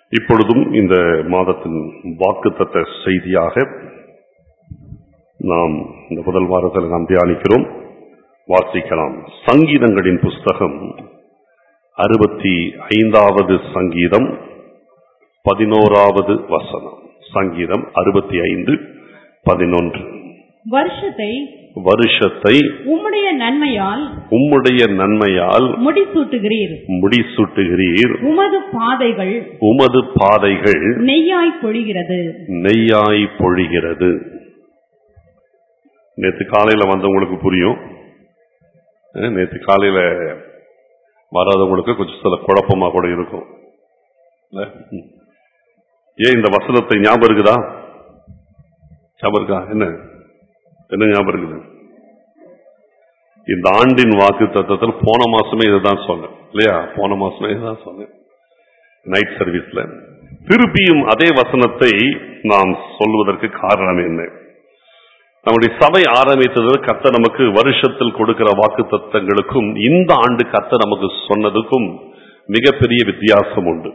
இப்பொழுதும் இந்த மாதத்தின் வாக்குத்தத்த செய்தியாக நாம் இந்த முதல் வாரத்தில் நாம் தியானிக்கிறோம் வாசிக்கலாம் சங்கீதங்களின் புஸ்தகம் அறுபத்தி ஐந்தாவது சங்கீதம் பதினோராவது வசனம் சங்கீதம் அறுபத்தி ஐந்து பதினொன்று வருஷத்தை வருஷத்தை உம்முடைய நன்மையால் உம்முடைய நன்மையால் முடிசூட்டுகிறீர் முடிசூட்டுகிறீர் உமது பாதைகள் உமது பாதைகள் நெய்யாய் பொழிகிறது நெய்யாய் பொழிகிறது நேத்து காலையில வந்தவங்களுக்கு புரியும் அஹ், நேத்து காலையில வராதவங்களுக்கு கொஞ்சம் சில குழப்பமா கூட இருக்கும் இல்ல? ம். ஏன் இந்த வசனத்தை ஞாபகம் இருக்குதா ஞாபகம் இருக்கா என்ன என்ன ஞாபகம் இருக்குது இந்த ஆண்டின் வாக்கு தத்துவத்தில் போன மாசமே இதுதான் சொன்னேன் இல்லையா போன மாசமே இதுதான் சொன்னேன் நைட் சர்வீஸ்ல திருப்பியும் அதே வசனத்தை நாம் சொல்வதற்கு காரணம் என்ன நம்முடைய சபை ஆரம்பித்தது கத்த நமக்கு வருஷத்தில் கொடுக்கிற வாக்கு தத்தங்களுக்கும் இந்த ஆண்டு கத்த நமக்கு சொன்னதுக்கும் மிகப்பெரிய வித்தியாசம் உண்டு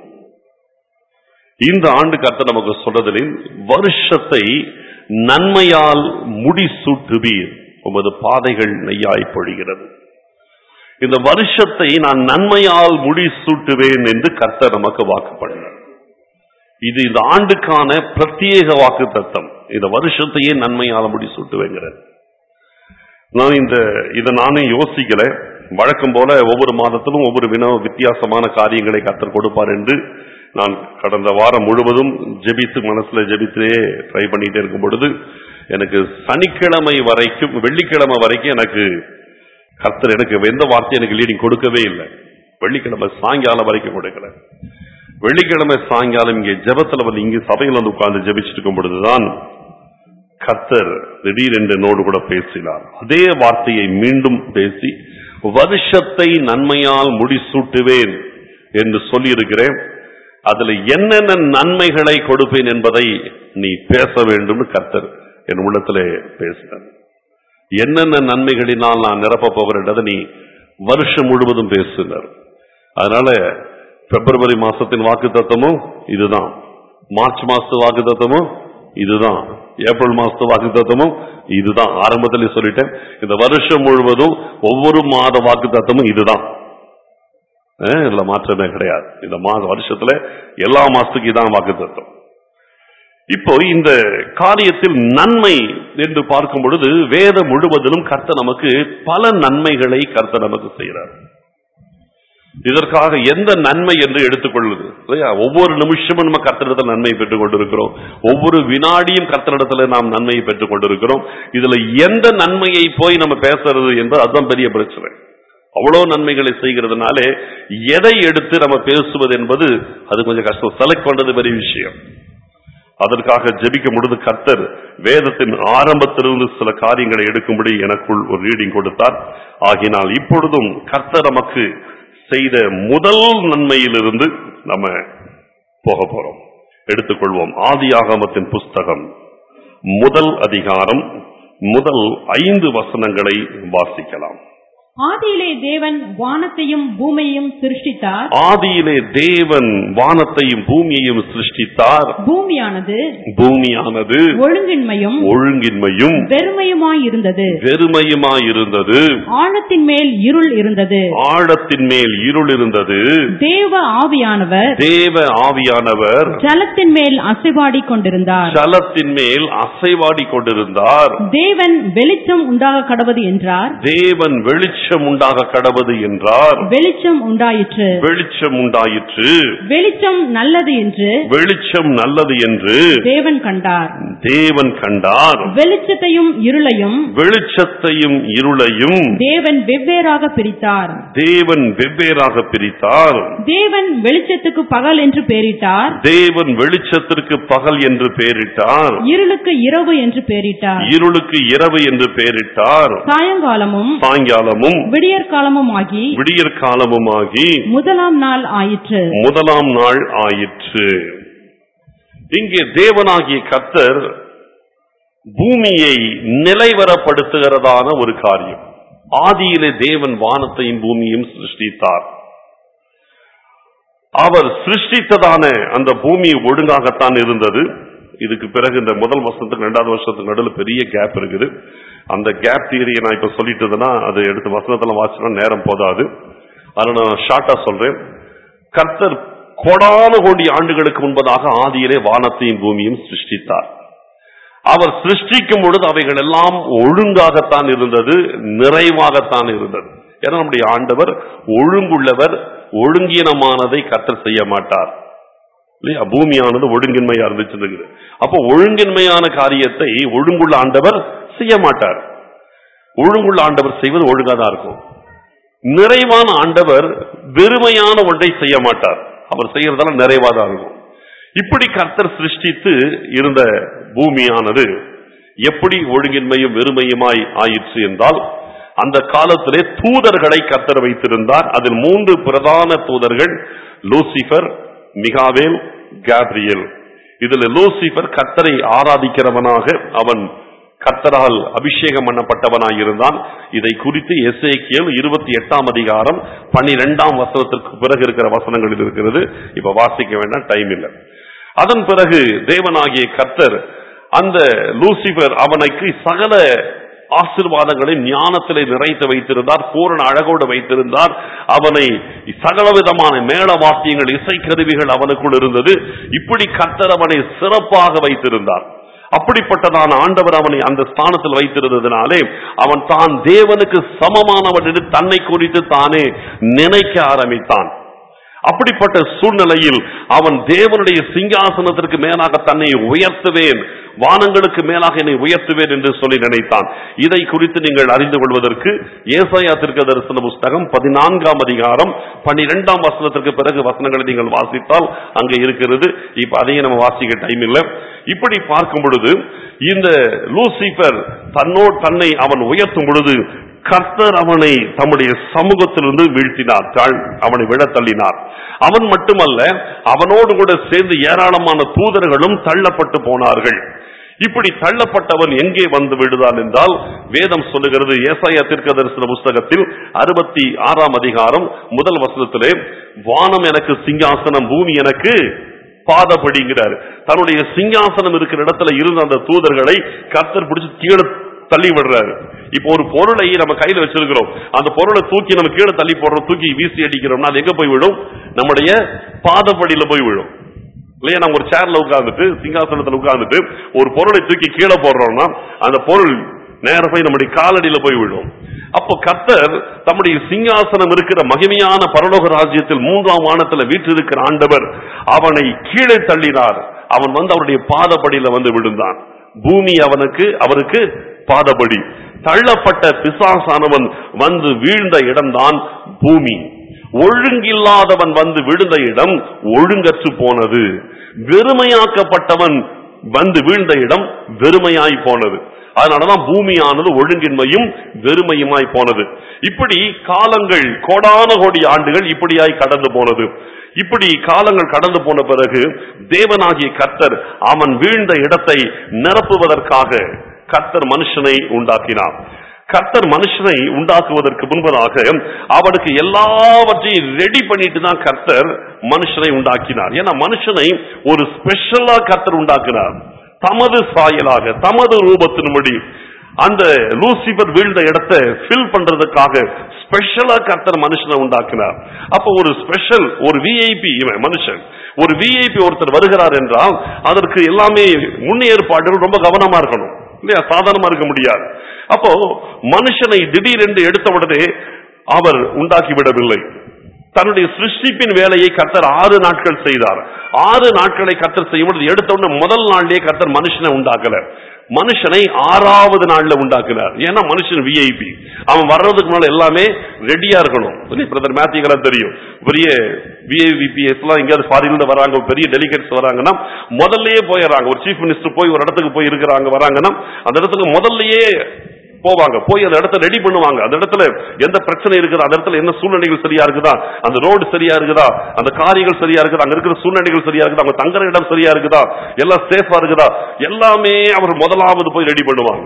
இந்த ஆண்டு கத்த நமக்கு சொன்னதில் வருஷத்தை நன்மையால் முடிசூட்டுவீர் உமது பாதைகள் நெய்யாய் பொழிகிறது இந்த வருஷத்தை நான் நன்மையால் முடிசூட்டுவேன் என்று கர்த்தர் நமக்கு வாக்குப்படுகிறார் இது இந்த ஆண்டுக்கான பிரத்யேக வாக்கு தத்தம் இந்த வருஷத்தையே நன்மையால முடிசூட்டுவேங்கிறார் நான் இந்த இதை நானே யோசிக்கல வழக்கம் போல ஒவ்வொரு மாதத்திலும் ஒவ்வொரு வின வித்தியாசமான காரியங்களை கர்த்தர் கொடுப்பார் என்று நான் கடந்த வாரம் முழுவதும் ஜெபித்து மனசுல ஜெபித்தே ட்ரை பண்ணிட்டே இருக்கும் பொழுது எனக்கு சனிக்கிழமை வரைக்கும் வெள்ளிக்கிழமை வரைக்கும் எனக்கு கர்த்தர் எனக்கு எந்த வார்த்தை எனக்கு லீடிங் கொடுக்கவே இல்லை வெள்ளிக்கிழமை சாயங்காலம் வரைக்கும் கொடுக்கல வெள்ளிக்கிழமை சாயங்காலம் இங்கே ஜெபத்துல வந்து இங்கே சபையில் வந்து உட்கார்ந்து ஜெபிச்சுட்டு இருக்கும் பொழுதுதான் கர்த்தர் திடீரென்று என்னோடு கூட பேசினார் அதே வார்த்தையை மீண்டும் பேசி வருஷத்தை நன்மையால் முடிசூட்டுவேன் என்று சொல்லியிருக்கிறேன் அதுல என்னென்ன நன்மைகளை கொடுப்பேன் என்பதை நீ பேச வேண்டும் கர்த்தர் என் உள்ளத்திலே பேசினார் என்னென்ன நன்மைகளினால் நான் நிரப்ப போகிறேன்றதை நீ வருஷம் முழுவதும் பேசுனர் அதனால பிப்ரவரி மாசத்தின் வாக்கு தத்தமும் இதுதான் மார்ச் மாசத்து வாக்கு தத்தமும் இதுதான் ஏப்ரல் மாசத்து வாக்கு தத்தமும் இதுதான் ஆரம்பத்திலே சொல்லிட்டேன் இந்த வருஷம் முழுவதும் ஒவ்வொரு மாத வாக்கு தத்தமும் இதுதான் அஹ், இதுல மாற்றமே கிடையாது இந்த மாத வருஷத்துல எல்லா மாசத்துக்கும் இதான் வாக்கு தத்தம் இப்போ இந்த காரியத்தில் நன்மை என்று பார்க்கும் பொழுது வேதம் முழுவதிலும் கர்த்தர் நமக்கு பல நன்மைகளை கர்த்தர் நமக்கு செய்கிறார் இதற்காக எந்த நன்மை என்று எடுத்துக்கொள்வது இல்லையா ஒவ்வொரு நிமிஷமும் நம்ம கர்த்தரிடத்தில் நன்மை பெற்றுக் கொண்டிருக்கிறோம் ஒவ்வொரு வினாடியும் கர்த்தரிடத்துல நாம் நன்மையை பெற்றுக் கொண்டிருக்கிறோம் இதுல எந்த நன்மையை போய் நம்ம பேசுறது என்பது அதுதான் பெரிய பிரச்சனை அவ்வளவு நன்மைகளை செய்கிறதுனாலே எதை எடுத்து நம்ம பேசுவது என்பது அது கொஞ்சம் கஷ்டம் செலக்ட் பண்றது பெரிய விஷயம் அதற்காக ஜெபிக்க முடிந்து கர்த்தர் வேதத்தின் ஆரம்பத்திலிருந்து சில காரியங்களை எடுக்கும்படி எனக்குள் ஒரு ரீடிங் கொடுத்தார் ஆகினால் இப்பொழுதும் கர்த்தர் நமக்கு செய்த முதல் நன்மையிலிருந்து நம்ம போக போறோம் எடுத்துக்கொள்வோம் ஆதியாகமத்தின் புஸ்தகம் முதல் அதிகாரம் முதல் ஐந்து வசனங்களை வாசிக்கலாம் ஆதியிலே தேவன் வானத்தையும் பூமியையும் சிருஷ்டித்தார் ஆதியிலே தேவன் வானத்தையும் பூமியையும் சிருஷ்டித்தார் பூமியானது பூமியானது ஒழுங்கின்மையும் ஒழுங்கின்மையும் வெறுமையுமாயிருந்தது வெறுமையுமாயிருந்தது ஆழத்தின் மேல் இருள் இருந்தது ஆழத்தின் மேல் இருள் இருந்தது தேவ ஆவியானவர் தேவ ஆவியானவர் ஜலத்தின் மேல் அசைவாடிக் கொண்டிருந்தார் ஜலத்தின் மேல் அசைவாடி கொண்டிருந்தார் தேவன் வெளிச்சம் உண்டாக கடவது என்றார் தேவன் வெளிச்சம் உண்டாக கடவது என்றார் வெளிச்சம் உண்டாயிற்று வெளிச்சம் உண்டாயிற்று வெளிச்சம் நல்லது என்று வெளிச்சம் நல்லது என்று தேவன் கண்டார் தேவன் கண்டார் வெளிச்சத்தையும் இருளையும் வெளிச்சத்தையும் இருளையும் தேவன் வெவ்வேறாக பிரித்தார் தேவன் வெவ்வேறாக பிரித்தார் தேவன் வெளிச்சத்துக்கு பகல் என்று பெயரிட்டார் தேவன் வெளிச்சத்திற்கு பகல் என்று பெயரிட்டார் இருளுக்கு இரவு என்று பெயரிட்டார் இருளுக்கு இரவு என்று பெயரிட்டார் சாயங்காலமும் சாயங்காலமும் விடியற்காலமும் ஆகி விடியற் காலமுமாகி முதலாம் நாள் ஆயிற்று முதலாம் நாள் ஆயிற்று இங்கே தேவனாகிய கர்த்தர் பூமியை நிலைவரப்படுத்துகிறதான ஒரு காரியம் ஆதியிலே தேவன் வானத்தையும் பூமியையும் சிருஷ்டித்தார் அவர் சிருஷ்டித்ததான அந்த பூமி ஒழுங்காகத்தான் இருந்தது இதுக்கு பிறகு இந்த முதல் வருஷத்துக்கு ரெண்டாவது வருஷத்துக்கு நடுவில் பெரிய கேப் இருக்குது அந்த கேப் தியரியை நான் இப்ப சொல்லிட்டதுன்னா அது எடுத்து வசனத்துல வாசினா நேரம் போதாது அதனால நான் ஷார்ட்டா சொல்றேன் கர்த்தர் கோடான கோடி ஆண்டுகளுக்கு முன்பதாக ஆதியிலே வானத்தையும் பூமியும் சிருஷ்டித்தார் அவர் சிருஷ்டிக்கும் பொழுது அவைகள் எல்லாம் ஒழுங்காகத்தான் இருந்தது நிறைவாகத்தான் இருந்தது ஏன்னா நம்முடைய ஆண்டவர் ஒழுங்குள்ளவர் ஒழுங்கீனமானதை கர்த்தர் செய்ய மாட்டார் இல்லையா பூமியானது ஒழுங்கின்மையா இருந்துச்சு அப்போ ஒழுங்கின்மையான காரியத்தை ஒழுங்குள்ள ஆண்டவர் செய்ய மாட்டார் ஒழுங்குள்ள ஆண்டவர் செய்வது ஒழுங்கா தான் இருக்கும் நிறைவான ஆண்டவர் வெறுமையான ஒன்றை செய்ய மாட்டார் அவர் செய்யறதால நிறைவா தான் இருக்கும் இப்படி கர்த்தர் சிருஷ்டித்து இருந்த பூமியானது எப்படி ஒழுங்கின்மையும் வெறுமையுமாய் ஆயிற்று என்றால் அந்த காலத்திலே தூதர்களை கர்த்தர் வைத்திருந்தார் அதில் மூன்று பிரதான தூதர்கள் லூசிபர் மிகாவேல் கேப்ரியல் இதுல லூசிபர் கர்த்தரை ஆராதிக்கிறவனாக அவன் கர்த்தரால் அபிஷேகம் பண்ணப்பட்டவனாய் இருந்தான் இதை குறித்து எஸ்ஏக்கியல் இருபத்தி எட்டாம் அதிகாரம் பன்னிரெண்டாம் வசனத்திற்கு பிறகு இருக்கிற வசனங்களில் இருக்கிறது இப்ப வாசிக்க வேண்டாம் டைம் இல்லை அதன் பிறகு தேவனாகிய கர்த்தர் அந்த லூசிபர் அவனுக்கு சகல ஆசிர்வாதங்களை ஞானத்திலே நிறைத்து வைத்திருந்தார் பூரண அழகோடு வைத்திருந்தார் அவனை சகல விதமான மேள வாத்தியங்கள் இசைக்கருவிகள் அவனுக்குள் இருந்தது இப்படி கர்த்தர் அவனை சிறப்பாக வைத்திருந்தார் அப்படிப்பட்டதான ஆண்டவர் அவனை அந்த ஸ்தானத்தில் வைத்திருந்ததினாலே அவன் தான் தேவனுக்கு சமமானவன் என்று தன்னை குறித்து தானே நினைக்க ஆரம்பித்தான் அப்படிப்பட்ட சூழ்நிலையில் அவன் தேவனுடைய சிங்காசனத்திற்கு மேலாக தன்னை உயர்த்துவேன் வானங்களுக்கு மேலாக என்னை உயர்த்துவேன் என்று சொல்லி நினைத்தான் இதை குறித்து நீங்கள் அறிந்து கொள்வதற்கு ஏசாயா திருக்க தரிசன புஸ்தகம் பதினான்காம் அதிகாரம் பன்னிரெண்டாம் வசனத்திற்கு பிறகு வசனங்களை நீங்கள் வாசித்தால் அங்கே இருக்கிறது இப்ப அதையும் நம்ம வாசிக்க டைம் இல்லை இப்படி பார்க்கும் பொழுது இந்த லூசிபர் தன்னோடு தன்னை அவன் உயர்த்தும் பொழுது கர்த்தர் அவனை தம்முடைய சமூகத்திலிருந்து வீழ்த்தினார் தாழ் அவனை விழ தள்ளினார் அவன் மட்டுமல்ல அவனோடு கூட சேர்ந்து ஏராளமான தூதர்களும் தள்ளப்பட்டு போனார்கள் இப்படி தள்ளப்பட்டவன் எங்கே வந்து விடுதான் என்றால் வேதம் சொல்லுகிறது ஏசாயா தீர்க்க தரிசன புஸ்தகத்தில் அறுபத்தி ஆறாம் அதிகாரம் முதல் வசனத்திலே வானம் எனக்கு சிங்காசனம் பூமி எனக்கு பாதப்படிங்கிறார் தன்னுடைய சிங்காசனம் இருக்கிற இடத்துல இருந்த அந்த தூதர்களை கர்த்தர் பிடிச்சு கீழே தள்ளி விடுறாரு இப்போ ஒரு பொருளை நம்ம கையில வச்சிருக்கிறோம் அந்த பொருளை தூக்கி நம்ம கீழே தள்ளி போடுறோம் தூக்கி வீசி அடிக்கிறோம்னா அது எங்க போய் விழும் நம்முடைய பாதப்படியில போய் விழும் இல்லையா நம்ம ஒரு சேர்ல உட்கார்ந்துட்டு சிங்காசனத்துல உட்கார்ந்துட்டு ஒரு பொருளை தூக்கி கீழே போடுறோம்னா அந்த பொருள் நேர போய் நம்முடைய காலடியில போய் விழும் அப்போ கர்த்தர் தம்முடைய சிங்காசனம் இருக்கிற மகிமையான பரலோக ராஜ்யத்தில் மூன்றாம் வானத்துல வீற்றிருக்கிற ஆண்டவர் அவனை கீழே தள்ளினார் அவன் வந்து அவருடைய பாதப்படியில வந்து விழுந்தான் பூமி அவனுக்கு அவருக்கு பாதபடி தள்ளப்பட்ட பிசாசானவன் வந்து வீழ்ந்த இடம்தான் பூமி ஒழுங்கில்லாதவன் வந்து விழுந்த இடம் ஒழுங்கற்று போனது வெறுமையாக்கப்பட்டவன் வந்து வீழ்ந்த இடம் வெறுமையாய் போனது அதனாலதான் பூமியானது ஒழுங்கின்மையும் வெறுமையுமாய் போனது இப்படி காலங்கள் கோடான கோடி ஆண்டுகள் இப்படியாய் கடந்து போனது இப்படி காலங்கள் கடந்து போன பிறகு தேவனாகிய கர்த்தர் அவன் வீழ்ந்த இடத்தை நிரப்புவதற்காக கர்த்தர் மனுஷனை உண்டாக்கினார் கர்த்தர் மனுஷனை உண்டாக்குவதற்கு முன்பதாக அவனுக்கு எல்லாவற்றையும் ரெடி பண்ணிட்டு தான் கர்த்தர் மனுஷனை உண்டாக்கினார் ஏன்னா மனுஷனை ஒரு ஸ்பெஷலா கர்த்தர் உண்டாக்கினார் தமது சாயலாக தமது ரூபத்தின்படி அந்த லூசிபர் வீழ்ந்த இடத்தை ஃபில் பண்றதுக்காக ஸ்பெஷலா கர்த்தர் மனுஷனை உண்டாக்கினார் அப்ப ஒரு ஸ்பெஷல் ஒரு விஐபி இவன் மனுஷன் ஒரு விஐபி ஒருத்தர் வருகிறார் என்றால் அதற்கு எல்லாமே முன்னேற்பாடுகள் ரொம்ப கவனமா இருக்கணும் இல்லையா சாதாரணமா இருக்க முடியாது அப்போ மனுஷனை திடீரென்று எடுத்த உடனே அவர் உண்டாக்கி விடவில்லை தன்னுடைய சிருஷ்டிப்பின் வேலையை கர்த்தர் ஆறு நாட்கள் செய்தார் ஆறு நாட்களை கர்த்தர் செய்யும் பொழுது எடுத்த உடனே முதல் நாள்லயே கர்த்தர் மனுஷனை உண்டாக்கல மனுஷனை ஆறாவது நாள்ல உண்டாக்குனார் ஏன்னா மனுஷன் விஐபி அவன் வர்றதுக்கு முன்னால எல்லாமே ரெடியா இருக்கணும் பிரதர் மேத்திகெல்லாம் தெரியும் பெரிய விஐபிஎஸ் எல்லாம் எங்கேயாவது ஃபாரின்ல வராங்க பெரிய டெலிகேட்ஸ் வராங்கன்னா முதல்லயே போயிடுறாங்க ஒரு சீஃப் மினிஸ்டர் போய் ஒரு இடத்துக்கு போய் இருக்கிறாங்க வராங்கன்னா அந்த இடத்துக்கு முதல்லயே போவாங்க போய் அந்த இடத்த ரெடி பண்ணுவாங்க அந்த இடத்துல எந்த பிரச்சனை இருக்குதா அந்த இடத்துல என்ன சூழ்நிலைகள் சரியா இருக்குதா அந்த ரோடு சரியா இருக்குதா அந்த காரியங்கள் சரியா இருக்குதா அங்க இருக்கிற சூழ்நிலைகள் சரியா இருக்குதா அவங்க தங்குற இடம் சரியா இருக்குதா எல்லாம் சேஃபா இருக்குதா எல்லாமே அவர் முதலாவது போய் ரெடி பண்ணுவாங்க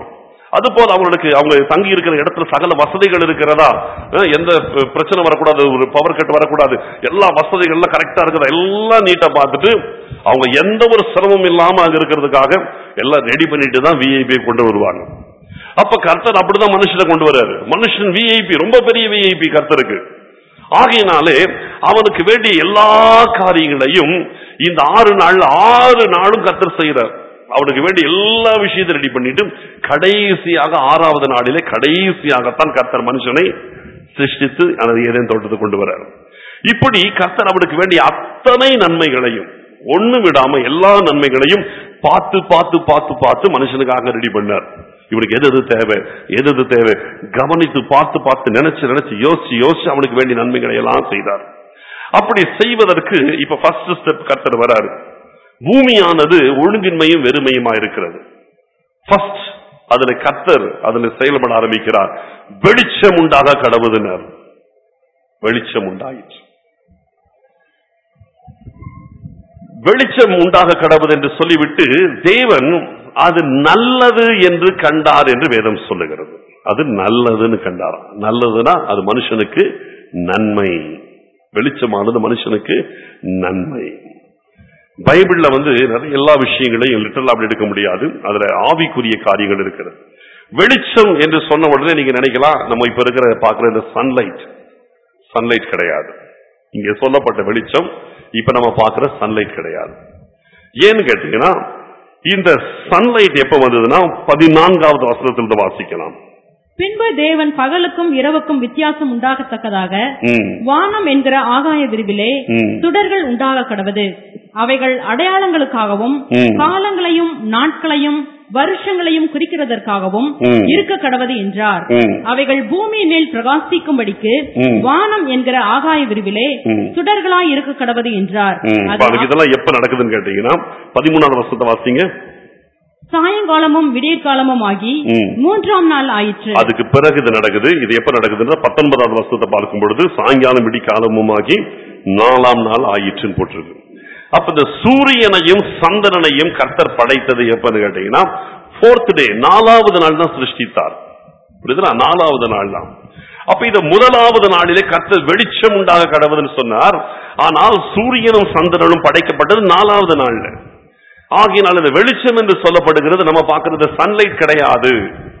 அதுபோல அவங்களுக்கு அவங்க தங்கி இருக்கிற இடத்துல சகல வசதிகள் இருக்கிறதா அஹ் எந்த ப- பிரச்சனை வரக்கூடாது ஒரு பவர் கட் வரக்கூடாது எல்லா வசதிகள்லாம் கரெக்டா இருக்குதா எல்லாம் நீட்டா பார்த்துட்டு அவங்க எந்த ஒரு சிரமம் இல்லாம அங்க இருக்கிறதுக்காக எல்லாம் ரெடி பண்ணிட்டு தான் விஐபி கொண்டு வருவாங்க அப்ப கர்த்தர் அப்படிதான் மனுஷனை கொண்டு வர்றாரு மனுஷன் விஐபி ரொம்ப பெரிய விஐபி கர்த்தருக்கு ஆகையினாலே அவனுக்கு வேண்டிய எல்லா காரியங்களையும் இந்த ஆறு நாள் ஆறு நாளும் கர்த்தர் செய்யறார் அவனுக்கு வேண்டிய எல்லா விஷயத்தையும் ரெடி பண்ணிட்டு கடைசியாக ஆறாவது நாளிலே கடைசியாகத்தான் கர்த்தர் மனுஷனை சிருஷ்டித்து அந்த ஏதேன் தோட்டத்தை கொண்டு வர்றார் இப்படி கர்த்தர் அவனுக்கு வேண்டிய அத்தனை நன்மைகளையும் ஒண்ணு விடாம எல்லா நன்மைகளையும் பார்த்து பார்த்து பார்த்து பார்த்து மனுஷனுக்காக ரெடி பண்ணார் இவனுக்கு எது எது தேவை எது எது தேவை கவனித்து பார்த்து பார்த்து நினைச்சு நினைச்சு யோசிச்சு யோசிச்சு அவனுக்கு வேண்டிய நன்மைகளை எல்லாம் செய்தார் அப்படி செய்வதற்கு இப்ப ஃபர்ஸ்ட் ஸ்டெப் கர்த்தர் வராரு பூமியானது ஒழுங்கின்மையும் வெறுமையுமா இருக்கிறது ஃபர்ஸ்ட் அதுல கர்த்தர் அதுல செயல்பட ஆரம்பிக்கிறார் வெளிச்சம் உண்டாக கடவுதுனர் வெளிச்சம் உண்டாயிற்று வெளிச்சம் உண்டாக கடவுது என்று சொல்லிவிட்டு தேவன் அது நல்லது என்று கண்டார் என்று வேதம் சொல்லுகிறது அது நல்லதுன்னு கண்டாராம் நல்லதுன்னா அது மனுஷனுக்கு நன்மை வெளிச்சமானது மனுஷனுக்கு நன்மை பைபிள்ல வந்து நிறைய எல்லா விஷயங்களையும் லிட்டரலா அப்படி எடுக்க முடியாது அதுல ஆவிக்குரிய காரியங்கள் இருக்கிறது வெளிச்சம் என்று சொன்ன உடனே நீங்க நினைக்கலாம் நம்ம இப்ப இருக்கிற பாக்குற இந்த சன்லைட் சன்லைட் கிடையாது இங்க சொல்லப்பட்ட வெளிச்சம் இப்ப நம்ம பார்க்கிற சன்லைட் கிடையாது ஏன்னு கேட்டீங்கன்னா இந்த சன்லைட் எப்ப வந்ததுன்னா பதினான்காவது வசனத்திலிருந்து வாசிக்கலாம் பின்பு தேவன் பகலுக்கும் இரவுக்கும் வித்தியாசம் உண்டாகத்தக்கதாக ம், வானம் என்கிற ஆகாய விரிவிலே ம். சுடர்கள் உண்டாக கடவது அவைகள் அடையாளங்களுக்காகவும் ம். காலங்களையும் நாட்களையும் வருஷங்களையும் குறிக்கிறதற்காகவும் ம். இருக்க கடவது என்றார் ம். அவைகள் பூமி மேல் பிரகாசிக்கும்படிக்கு ம். வானம் என்கிற ஆகாய விரிவிலே ம். சுடர்களாய் இருக்க கடவது என்றார் ம். அது இப்ப அதுக்கு இதெல்லாம் எப்ப நடக்குதுன்னு கேட்டீங்கன்னா பதிமூணாவது வருஷத்தை வாசிங்க சாயங்காலமும் விடியற்காலமும் ஆகி ம். மூன்றாம் நாள் ஆயிற்று அதுக்கு பிறகு இது நடக்குது இது எப்ப நடக்குதுன்னா பத்தொன்பதாவது வருஷத்தை பார்க்கும் பொழுது சாயங்காலம் விடிக்காலமுமாகி நாலாம் நாள் ஆயிற்றுன்னு போட்டிருக்கு அப்ப இந்த சூரியனையும் சந்திரனையும் கர்த்தர் படைத்தது எப்பன்னு கேட்டீங்கன்னா ஃபோர்த் டே நாலாவது நாள் தான் சிருஷ்டித்தார் புரியுதுங்களா நாலாவது நாள் தான் அப்ப இந்த முதலாவது நாளிலே கர்த்தர் வெளிச்சம் உண்டாக கடவுதுன்னு சொன்னார் ஆனால் சூரியனும் சந்திரனும் படைக்கப்பட்டது நாலாவது நாள்ல ஆகினால் இந்த வெளிச்சம் என்று சொல்லப்படுகிறது நம்ம பார்க்கிறது சன்லைட் கிடையாது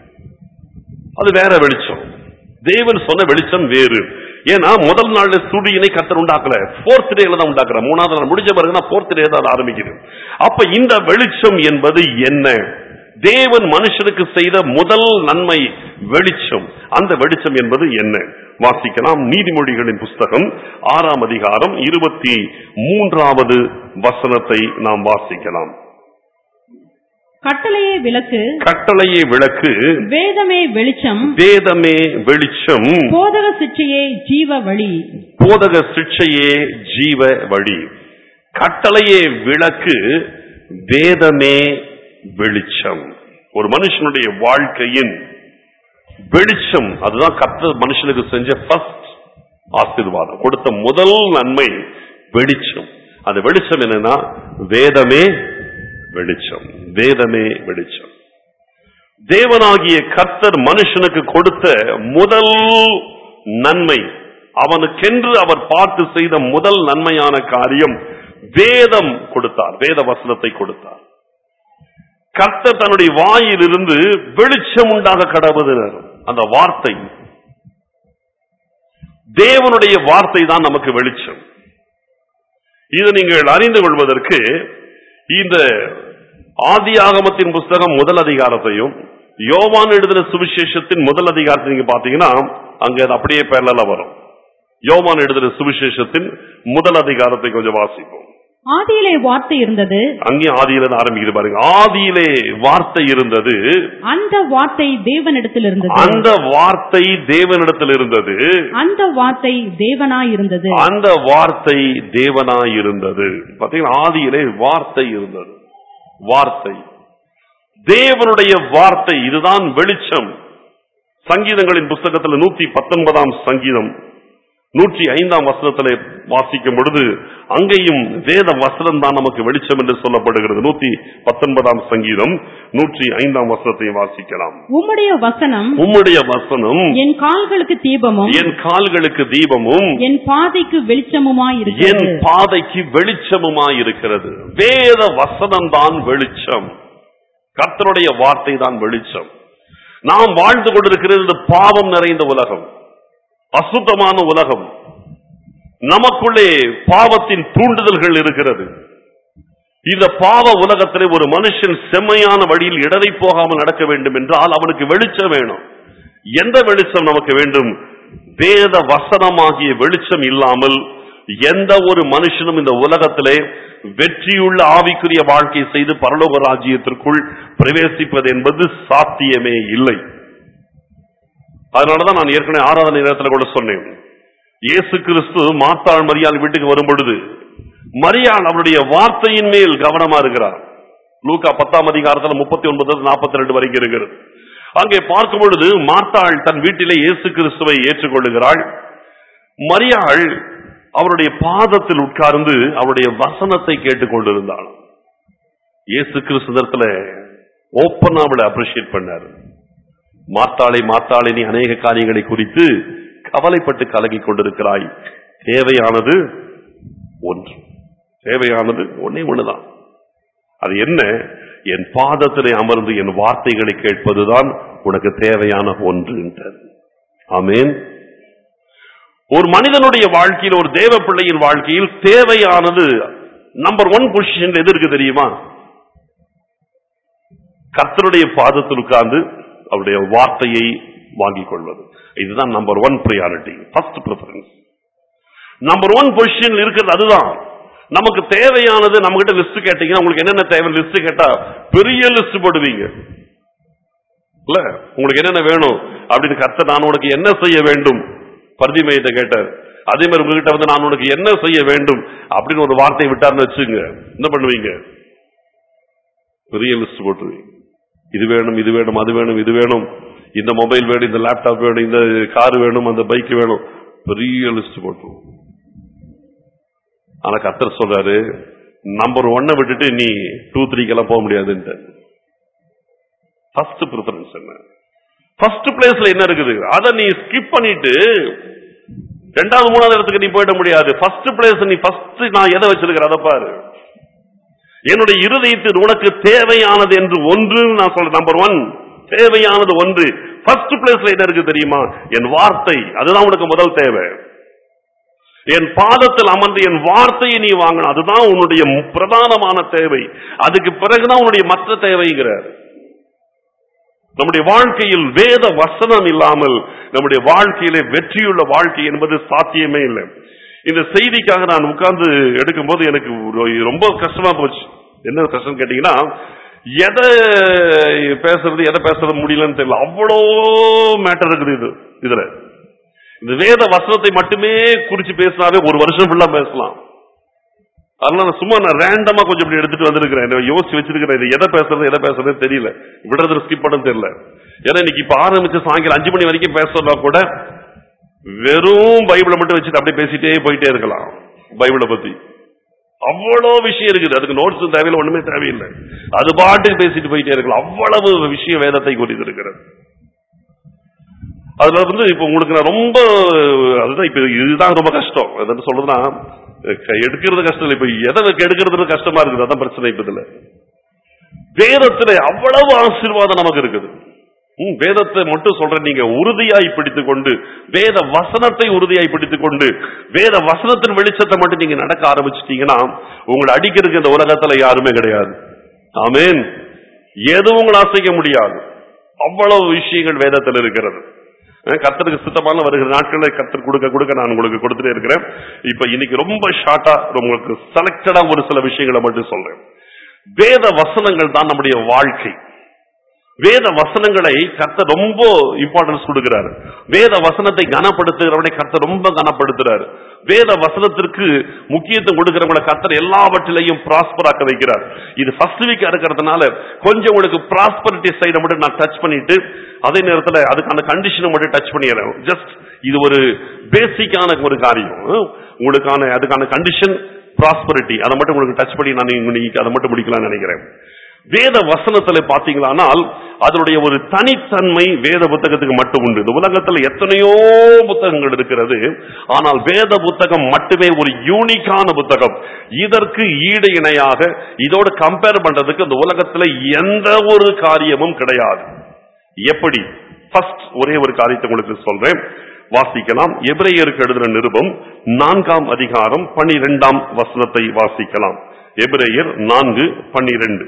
அது வேற வெளிச்சம் தேவன் சொன்ன வெளிச்சம் வேறு ஏன்னா முதல் நாள்ல சூரியனை கத்தர் உண்டாக்கல போர்த் டேல தான் உண்டாக்குற மூணாவது நாள் முடிஞ்ச பிறகுனா போர்த் டே தான் அது ஆரம்பிக்குது அப்ப இந்த வெளிச்சம் என்பது என்ன தேவன் மனுஷனுக்கு செய்த முதல் நன்மை வெளிச்சம் அந்த வெளிச்சம் என்பது என்ன வாசிக்கலாம் நீதிமொழிகளின் புஸ்தகம் ஆறாம் அதிகாரம் இருபத்தி மூன்றாவது வசனத்தை நாம் வாசிக்கலாம் கட்டளையே விளக்கு கட்டளையே விளக்கு வேதமே வெளிச்சம் வேதமே வெளிச்சம் போதக சிற்றையே ஜீவ வழி போதக சிக்ஷையே ஜீவ வழி கட்டளையே விளக்கு வேதமே வெளிச்சம் ஒரு மனுஷனுடைய வாழ்க்கையின் வெளிச்சம் அதுதான் கத்த மனுஷனுக்கு செஞ்ச ஃபர்ஸ்ட் ஆசீர்வாதம் கொடுத்த முதல் நன்மை வெளிச்சம் அந்த வெளிச்சம் என்னன்னா வேதமே வெளிச்சம் வேதமே வெளிச்சம் தேவனாகிய கர்த்தர் மனுஷனுக்கு கொடுத்த முதல் நன்மை அவனுக்கென்று அவர் பார்த்து செய்த முதல் நன்மையான காரியம் வேதம் கொடுத்தார் வேத வசனத்தை கொடுத்தார் கர்த்தர் தன்னுடைய வாயிலிருந்து வெளிச்சம் உண்டாக கடவுதினர் அந்த வார்த்தை தேவனுடைய வார்த்தை தான் நமக்கு வெளிச்சம் இது நீங்கள் அறிந்து கொள்வதற்கு இந்த ஆதியாகமத்தின் புஸ்தகம் முதல் அதிகாரத்தையும் யோவான் எழுதின சுவிசேஷத்தின் முதல் அதிகாரத்தை நீங்க பாத்தீங்கன்னா அங்க அது அப்படியே பேரலா வரும் யோவான் எழுதின சுவிசேஷத்தின் முதல் அதிகாரத்தை கொஞ்சம் வாசிப்போம் ஆதியிலே வார்த்தை இருந்தது அங்கேயும் ஆதியில இருந்து ஆரம்பிக்குது பாருங்க ஆதியிலே வார்த்தை இருந்தது அந்த வார்த்தை தேவனிடத்தில் இருந்தது அந்த வார்த்தை தேவனிடத்தில் இருந்தது அந்த வார்த்தை தேவனாய் இருந்தது அந்த வார்த்தை தேவனாய் இருந்தது பாத்தீங்கன்னா ஆதியிலே வார்த்தை இருந்தது வார்த்தை தேவனுடைய வார்த்தை இதுதான் வெளிச்சம் சங்கீதங்களின் புஸ்தகத்தில் நூத்தி பத்தொன்பதாம் சங்கீதம் நூற்றி ஐந்தாம் வசனத்திலே வாசிக்கும் பொழுது அங்கேயும் வேத வசனம் தான் நமக்கு வெளிச்சம் என்று சொல்லப்படுகிறது நூத்தி பத்தொன்பதாம் சங்கீதம் நூற்றி ஐந்தாம் வசனத்தை வாசிக்கலாம் உம்முடைய வசனம் உம்முடைய வசனம் என் கால்களுக்கு தீபமும் என் கால்களுக்கு தீபமும் என் பாதைக்கு வெளிச்சமுமாய் என் இருக்கிறது பாதைக்கு வெளிச்சமுமாய் இருக்கிறது வேத வசனம் தான் வெளிச்சம் கர்த்தருடைய வார்த்தை தான் வெளிச்சம் நாம் வாழ்ந்து கொண்டிருக்கிறது இந்த பாவம் நிறைந்த உலகம் அசுத்தமான உலகம் நமக்குள்ளே பாவத்தின் தூண்டுதல்கள் இருக்கிறது இந்த பாவ உலகத்திலே ஒரு மனுஷன் செம்மையான வழியில் இடரை போகாமல் நடக்க வேண்டும் என்றால் அவனுக்கு வெளிச்சம் வேணும் எந்த வெளிச்சம் நமக்கு வேண்டும் வேத வசனமாகிய வெளிச்சம் இல்லாமல் எந்த ஒரு மனுஷனும் இந்த உலகத்திலே வெற்றியுள்ள ஆவிக்குரிய வாழ்க்கை செய்து பரலோக ராஜ்யத்திற்குள் பிரவேசிப்பது என்பது சாத்தியமே இல்லை அதனாலதான் நான் ஏற்கனவே ஆராதனை நேரத்தில் கூட சொன்னேன் இயேசு கிறிஸ்து மாத்தாள் மரியாள் வீட்டுக்கு வரும் பொழுது மரியாள் அவருடைய வார்த்தையின் மேல் கவனமா இருக்கிறார் லூக்கா பத்தாம் அதிகாரத்தில் முப்பத்தி ஒன்பது நாற்பத்தி ரெண்டு வரைக்கும் இருக்கிறது அங்கே பார்க்கும் பொழுது மாத்தாள் தன் வீட்டிலே இயேசு கிறிஸ்துவை ஏற்றுக்கொள்ளுகிறாள் மரியாள் அவருடைய பாதத்தில் உட்கார்ந்து அவருடைய வசனத்தை கேட்டுக் கொண்டிருந்தாள் இயேசு கிறிஸ்துவத்துல ஓப்பனா அவளை அப்ரிஷியேட் பண்ணாரு மாத்தாளை மாத்தாளை நீ அநேக காரியங்களை குறித்து கவலைப்பட்டு கலங்கிக் கொண்டிருக்கிறாய் தேவையானது ஒன்று தேவையானது ஒன்னே ஒண்ணுதான் அது என்ன என் பாதத்திலே அமர்ந்து என் வார்த்தைகளை கேட்பதுதான் உனக்கு தேவையான ஒன்று என்றது ஆமேன் ஒரு மனிதனுடைய வாழ்க்கையில் ஒரு தேவ பிள்ளையின் வாழ்க்கையில் தேவையானது நம்பர் ஒன் பொசிஷன் எது இருக்கு தெரியுமா கர்த்தருடைய பாதத்தில் உட்கார்ந்து அவருடைய வார்த்தையை வாங்கிக் கொள்வது இதுதான் number one priority first preference number one position இருக்கிறது அதுதான் நமக்கு தேவையானது நம்ம கிட்ட லிஸ்ட் கேட்டீங்கன்னா உங்களுக்கு என்னென்ன தேவை லிஸ்ட் கேட்டா பெரிய லிஸ்ட் போடுவீங்க இல்ல உங்களுக்கு என்னென்ன வேணும் அப்படின்னு கர்த்தர் நான் உனக்கு என்ன செய்ய வேண்டும் பரதிமையிட்ட கேட்டார் அதே மாதிரி உங்ககிட்ட வந்து நான் உனக்கு என்ன செய்ய வேண்டும் அப்படின்னு ஒரு வார்த்தையை விட்டார்னு வச்சுங்க என்ன பண்ணுவீங்க பெரிய லிஸ்ட் போட்டுருவீங்க இது வேணும் இது வேணும் அது வேணும் இது வேணும் இந்த மொபைல் வேணும் இந்த லேப்டாப் வேணும் இந்த கார் வேணும் அந்த பைக் வேணும் பெரிய லிஸ்ட் போட்டுருவோம் ஆனா கத்தர் சொல்றாரு நம்பர் ஒன்னை விட்டுட்டு நீ டூ த்ரீக்கெல்லாம் போக முடியாதுன்ட்டு ஃபர்ஸ்ட் ப்ரிஃபரன்ஸ் என்ன ஃபர்ஸ்ட் பிளேஸ்ல என்ன இருக்குது அதை நீ ஸ்கிப் பண்ணிட்டு ரெண்டாவது மூணாவது இடத்துக்கு நீ போயிட முடியாது ஃபர்ஸ்ட் பிளேஸ் நீ ஃபர்ஸ்ட் நான் எதை வச்சிருக்கிறேன் அதை பாரு என்னுடைய இருதயத்தில் உனக்கு தேவையானது என்று ஒன்று நான் சொல்றேன் நம்பர் ஒன் தேவையானது ஒன்று ஃபர்ஸ்ட் பிளேஸ்ல என்ன இருக்கு தெரியுமா என் வார்த்தை அதுதான் உனக்கு முதல் தேவை என் பாதத்தில் அமர்ந்து என் வார்த்தையை நீ வாங்கணும் அதுதான் உன்னுடைய பிரதானமான தேவை அதுக்கு பிறகுதான் உன்னுடைய மற்ற தேவைங்கிறார் நம்முடைய வாழ்க்கையில் வேத வசனம் இல்லாமல் நம்முடைய வாழ்க்கையிலே வெற்றியுள்ள வாழ்க்கை என்பது சாத்தியமே இல்லை இந்த செய்திக்காக நான் உட்கார்ந்து எடுக்கும்போது எனக்கு ஒரு- ரொம்ப கஷ்டமா போச்சு என்ன கஷ்டம் கேட்டீங்கன்னா எதை பேசுறது எதை பேசுறது முடியலன்னு தெரியல அவ்வளோ மேட்டர் இருக்குது இது இதுல இந்த வேத வசனத்தை மட்டுமே குறிச்சு பேசினாவே ஒரு வருஷம் ஃபுல்லா பேசலாம் அதனால நான் சும்மா நான் ரேண்டமா கொஞ்சம் இப்படி எடுத்துட்டு வந்திருக்கிறேன் என்ன யோசிச்சு வச்சிருக்கிறேன் இது எதை பேசுறது எதை பேசுறது தெரியல விடுறது ஸ்கிப் பண்ண தெரியல ஏன்னா இன்னைக்கு இப்ப ஆரம்பிச்சு சாயங்காலம் அஞ்சு மணி வரைக்கும் பேசுறதா கூட வெறும் பைபிளை மட்டும் வச்சுட்டு அப்படியே பேசிட்டே போயிட்டே இருக்கலாம் பைபிளை பத்தி அவ்வளோ விஷயம் இருக்குது அதுக்கு நோட்ஸ் தேவையில்லை ஒண்ணுமே தேவையில்லை அது பாட்டுக்கு பேசிட்டு போயிட்டே இருக்கலாம் அவ்வளவு விஷயம் வேதத்தை குறித்து இருக்கிறது அதுல வந்து இப்ப உங்களுக்கு நான் ரொம்ப அதுதான் இப்ப இதுதான் ரொம்ப கஷ்டம் எதாவது சொல்றதுன்னா க- எடுக்கிறது கஷ்டம் இல்லை இப்ப எதை எடுக்கிறது கஷ்டமா இருக்குது அதான் பிரச்சனை இப்ப இதுல வேதத்துல அவ்வளவு ஆசீர்வாதம் நமக்கு இருக்குது ம், வேதத்தை மட்டும் சொல்றேன் நீங்க உறுதியாய் பிடித்துக் கொண்டு வேத வசனத்தை உறுதியாய் பிடித்துக் கொண்டு வேத வசனத்தின் வெளிச்சத்தை மட்டும் நீங்க நடக்க ஆரம்பிச்சிட்டீங்கன்னா உங்களை அடிக்கிறதுக்கு இந்த உலகத்துல யாருமே கிடையாது ஆமென் எதுவும் உங்களை அசைக்க முடியாது அவ்வளவு விஷயங்கள் வேதத்தில் இருக்கிறது அஹ் கர்த்தருக்கு சுத்தமான வருகிற நாட்களில் கர்த்தர் கொடுக்க கொடுக்க நான் உங்களுக்கு கொடுத்துட்டே இருக்கிறேன் இப்ப இன்னைக்கு ரொம்ப ஷார்ட்டா உங்களுக்கு செலக்டடா ஒரு சில விஷயங்களை மட்டும் சொல்றேன் வேத வசனங்கள் தான் நம்முடைய வாழ்க்கை வேத வசனங்களை கர்த்தர் ரொம்ப இம்பார்ட்டன்ஸ் கொடுக்கிறாரு வேத வசனத்தை கனப்படுத்துகிறவனை கர்த்தர் ரொம்ப கனப்படுத்துறாரு வேத வசனத்திற்கு முக்கியத்துவம் கொடுக்கிறவங்களை கர்த்தர் எல்லாவற்றிலையும் ப்ராஸ்பராக்க வைக்கிறார் இது ஃபர்ஸ்ட் வீக்கா இருக்கிறதுனால கொஞ்சம் உங்களுக்கு ப்ராஸ்பரிட்டி சைடை மட்டும் நான் டச் பண்ணிட்டு அதே நேரத்துல அதுக்கான கண்டிஷனை மட்டும் டச் பண்ணிடுறேன் ஜஸ்ட் இது ஒரு பேசிக்கான ஒரு காரியம் உங்களுக்கான அதுக்கான கண்டிஷன் ப்ராஸ்பரிட்டி அதை மட்டும் உங்களுக்கு டச் பண்ணி நான் இன்னைக்கு அதை மட்டும் முடிக்கலாம்னு நினைக்கிறேன் வேத வசனத்துல பாத்தீங்களானால் அதனுடைய ஒரு தனித்தன்மை வேத புத்தகத்துக்கு மட்டும் உண்டு இந்த உலகத்துல எத்தனையோ புத்தகங்கள் இருக்கிறது ஆனால் வேத புத்தகம் மட்டுமே ஒரு யூனிக்கான புத்தகம் இதற்கு ஈடு இணையாக இதோட கம்பேர் பண்றதுக்கு இந்த உலகத்துல எந்த ஒரு காரியமும் கிடையாது எப்படி ஃபர்ஸ்ட் ஒரே ஒரு காரியத்தை உங்களுக்கு சொல்றேன் வாசிக்கலாம் எபிரேயருக்கு எழுதின நிருபம் நான்காம் அதிகாரம் பனிரெண்டாம் வசனத்தை வாசிக்கலாம் எபிரேயர் நான்கு பன்னிரண்டு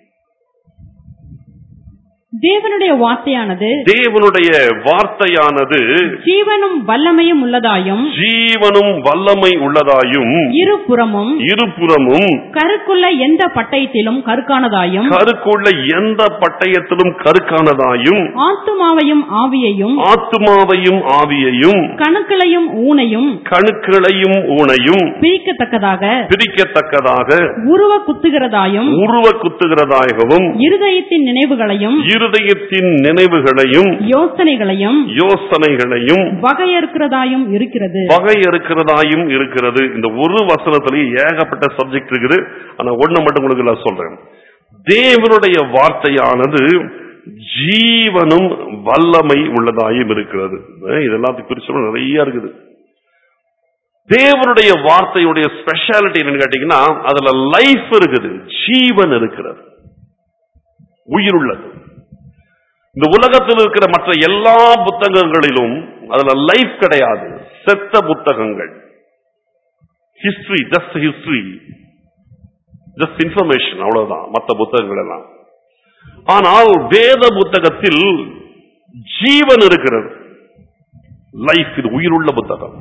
தேவனுடைய வார்த்தையானது தேவனுடைய வார்த்தையானது ஜீவனும் வல்லமையும் உள்ளதாயும் ஜீவனும் வல்லமை உள்ளதாயும் இருபுறமும் இருபுறமும் கருக்குள்ள எந்த பட்டயத்திலும் கருக்கானதாயும் கருக்குள்ள எந்த பட்டயத்திலும் கருக்கானதாயும் ஆத்துமாவையும் ஆவியையும் ஆத்துமாவையும் ஆவியையும் கணுக்களையும் ஊனையும் கணுக்களையும் ஊனையும் பிரிக்கத்தக்கதாக பிரிக்கத்தக்கதாக உருவ குத்துகிறதாயும் உருவ குத்துகிறதாகவும் இருதயத்தின் நினைவுகளையும் இருதயத்தின் நினைவுகளையும் யோசனைகளையும் யோசனைகளையும் வகையறுக்கிறதாயும் இருக்கிறது வகையறுக்கிறதாயும் இருக்கிறது இந்த ஒரு வசனத்திலேயே ஏகப்பட்ட சப்ஜெக்ட் இருக்குது ஆனா ஒண்ணு மட்டும் உங்களுக்கு நான் சொல்றேன் தேவனுடைய வார்த்தையானது ஜீவனும் வல்லமை உள்ளதாயும் இருக்கிறது அஹ் இதெல்லாம் பிரிச்சு நிறைய இருக்குது தேவனுடைய வார்த்தையுடைய ஸ்பெஷாலிட்டி என்னன்னு கேட்டீங்கன்னா அதுல லைஃப் இருக்குது ஜீவன் இருக்கிறது உயிருள்ளது இந்த உலகத்தில் இருக்கிற மற்ற எல்லா புத்தகங்களிலும் அதுல லைஃப் கிடையாது செத்த புத்தகங்கள் history just history just information அவ்வளவுதான் மற்ற புத்தகங்கள் எல்லாம் ஆனால் வேத புத்தகத்தில் ஜீவன் இருக்கிறது லைஃப் இது உயிருள்ள புத்தகம்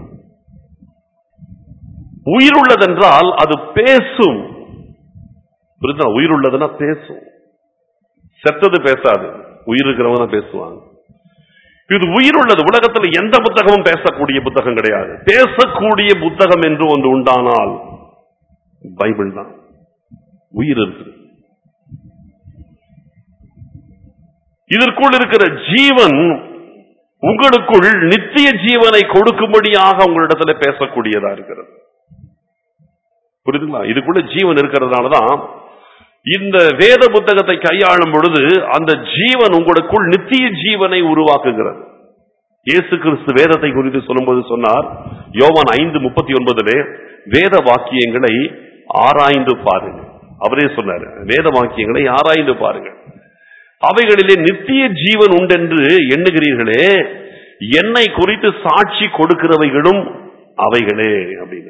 உயிருள்ளதென்றால் அது பேசும் புரியுதா உயிருள்ளதுன்னா பேசும் செத்தது பேசாது உயிர் இருக்கிறவங்க தான் பேசுவாங்க இது உயிர் உள்ளது உலகத்துல எந்த புத்தகமும் பேசக்கூடிய புத்தகம் கிடையாது பேசக்கூடிய புத்தகம் என்று ஒன்று உண்டானால் பைபிள் தான் உயிர் இருக்குது இதற்குள் இருக்கிற ஜீவன் உங்களுக்குள் நித்திய ஜீவனை கொடுக்கும்படியாக உங்களிடத்துல பேசக்கூடியதா இருக்கிறது புரியுதுங்களா இதுக்குள்ள ஜீவன் இருக்கிறதுனாலதான் இந்த வேத புத்தகத்தை கையாளும் பொழுது அந்த ஜீவன் உங்களுக்குள் நித்திய ஜீவனை உருவாக்குகிறது இயேசு கிறிஸ்து வேதத்தை குறித்து சொல்லும்போது சொன்னார் யோவான் ஐந்து முப்பத்தி ஒன்பதிலே வேத வாக்கியங்களை ஆராய்ந்து பாருங்க அவரே சொன்னார் வேத வாக்கியங்களை ஆராய்ந்து பாருங்க அவைகளிலே நித்திய ஜீவன் உண்டென்று எண்ணுகிறீர்களே என்னை குறித்து சாட்சி கொடுக்கிறவைகளும் அவைகளே அப்படின்னு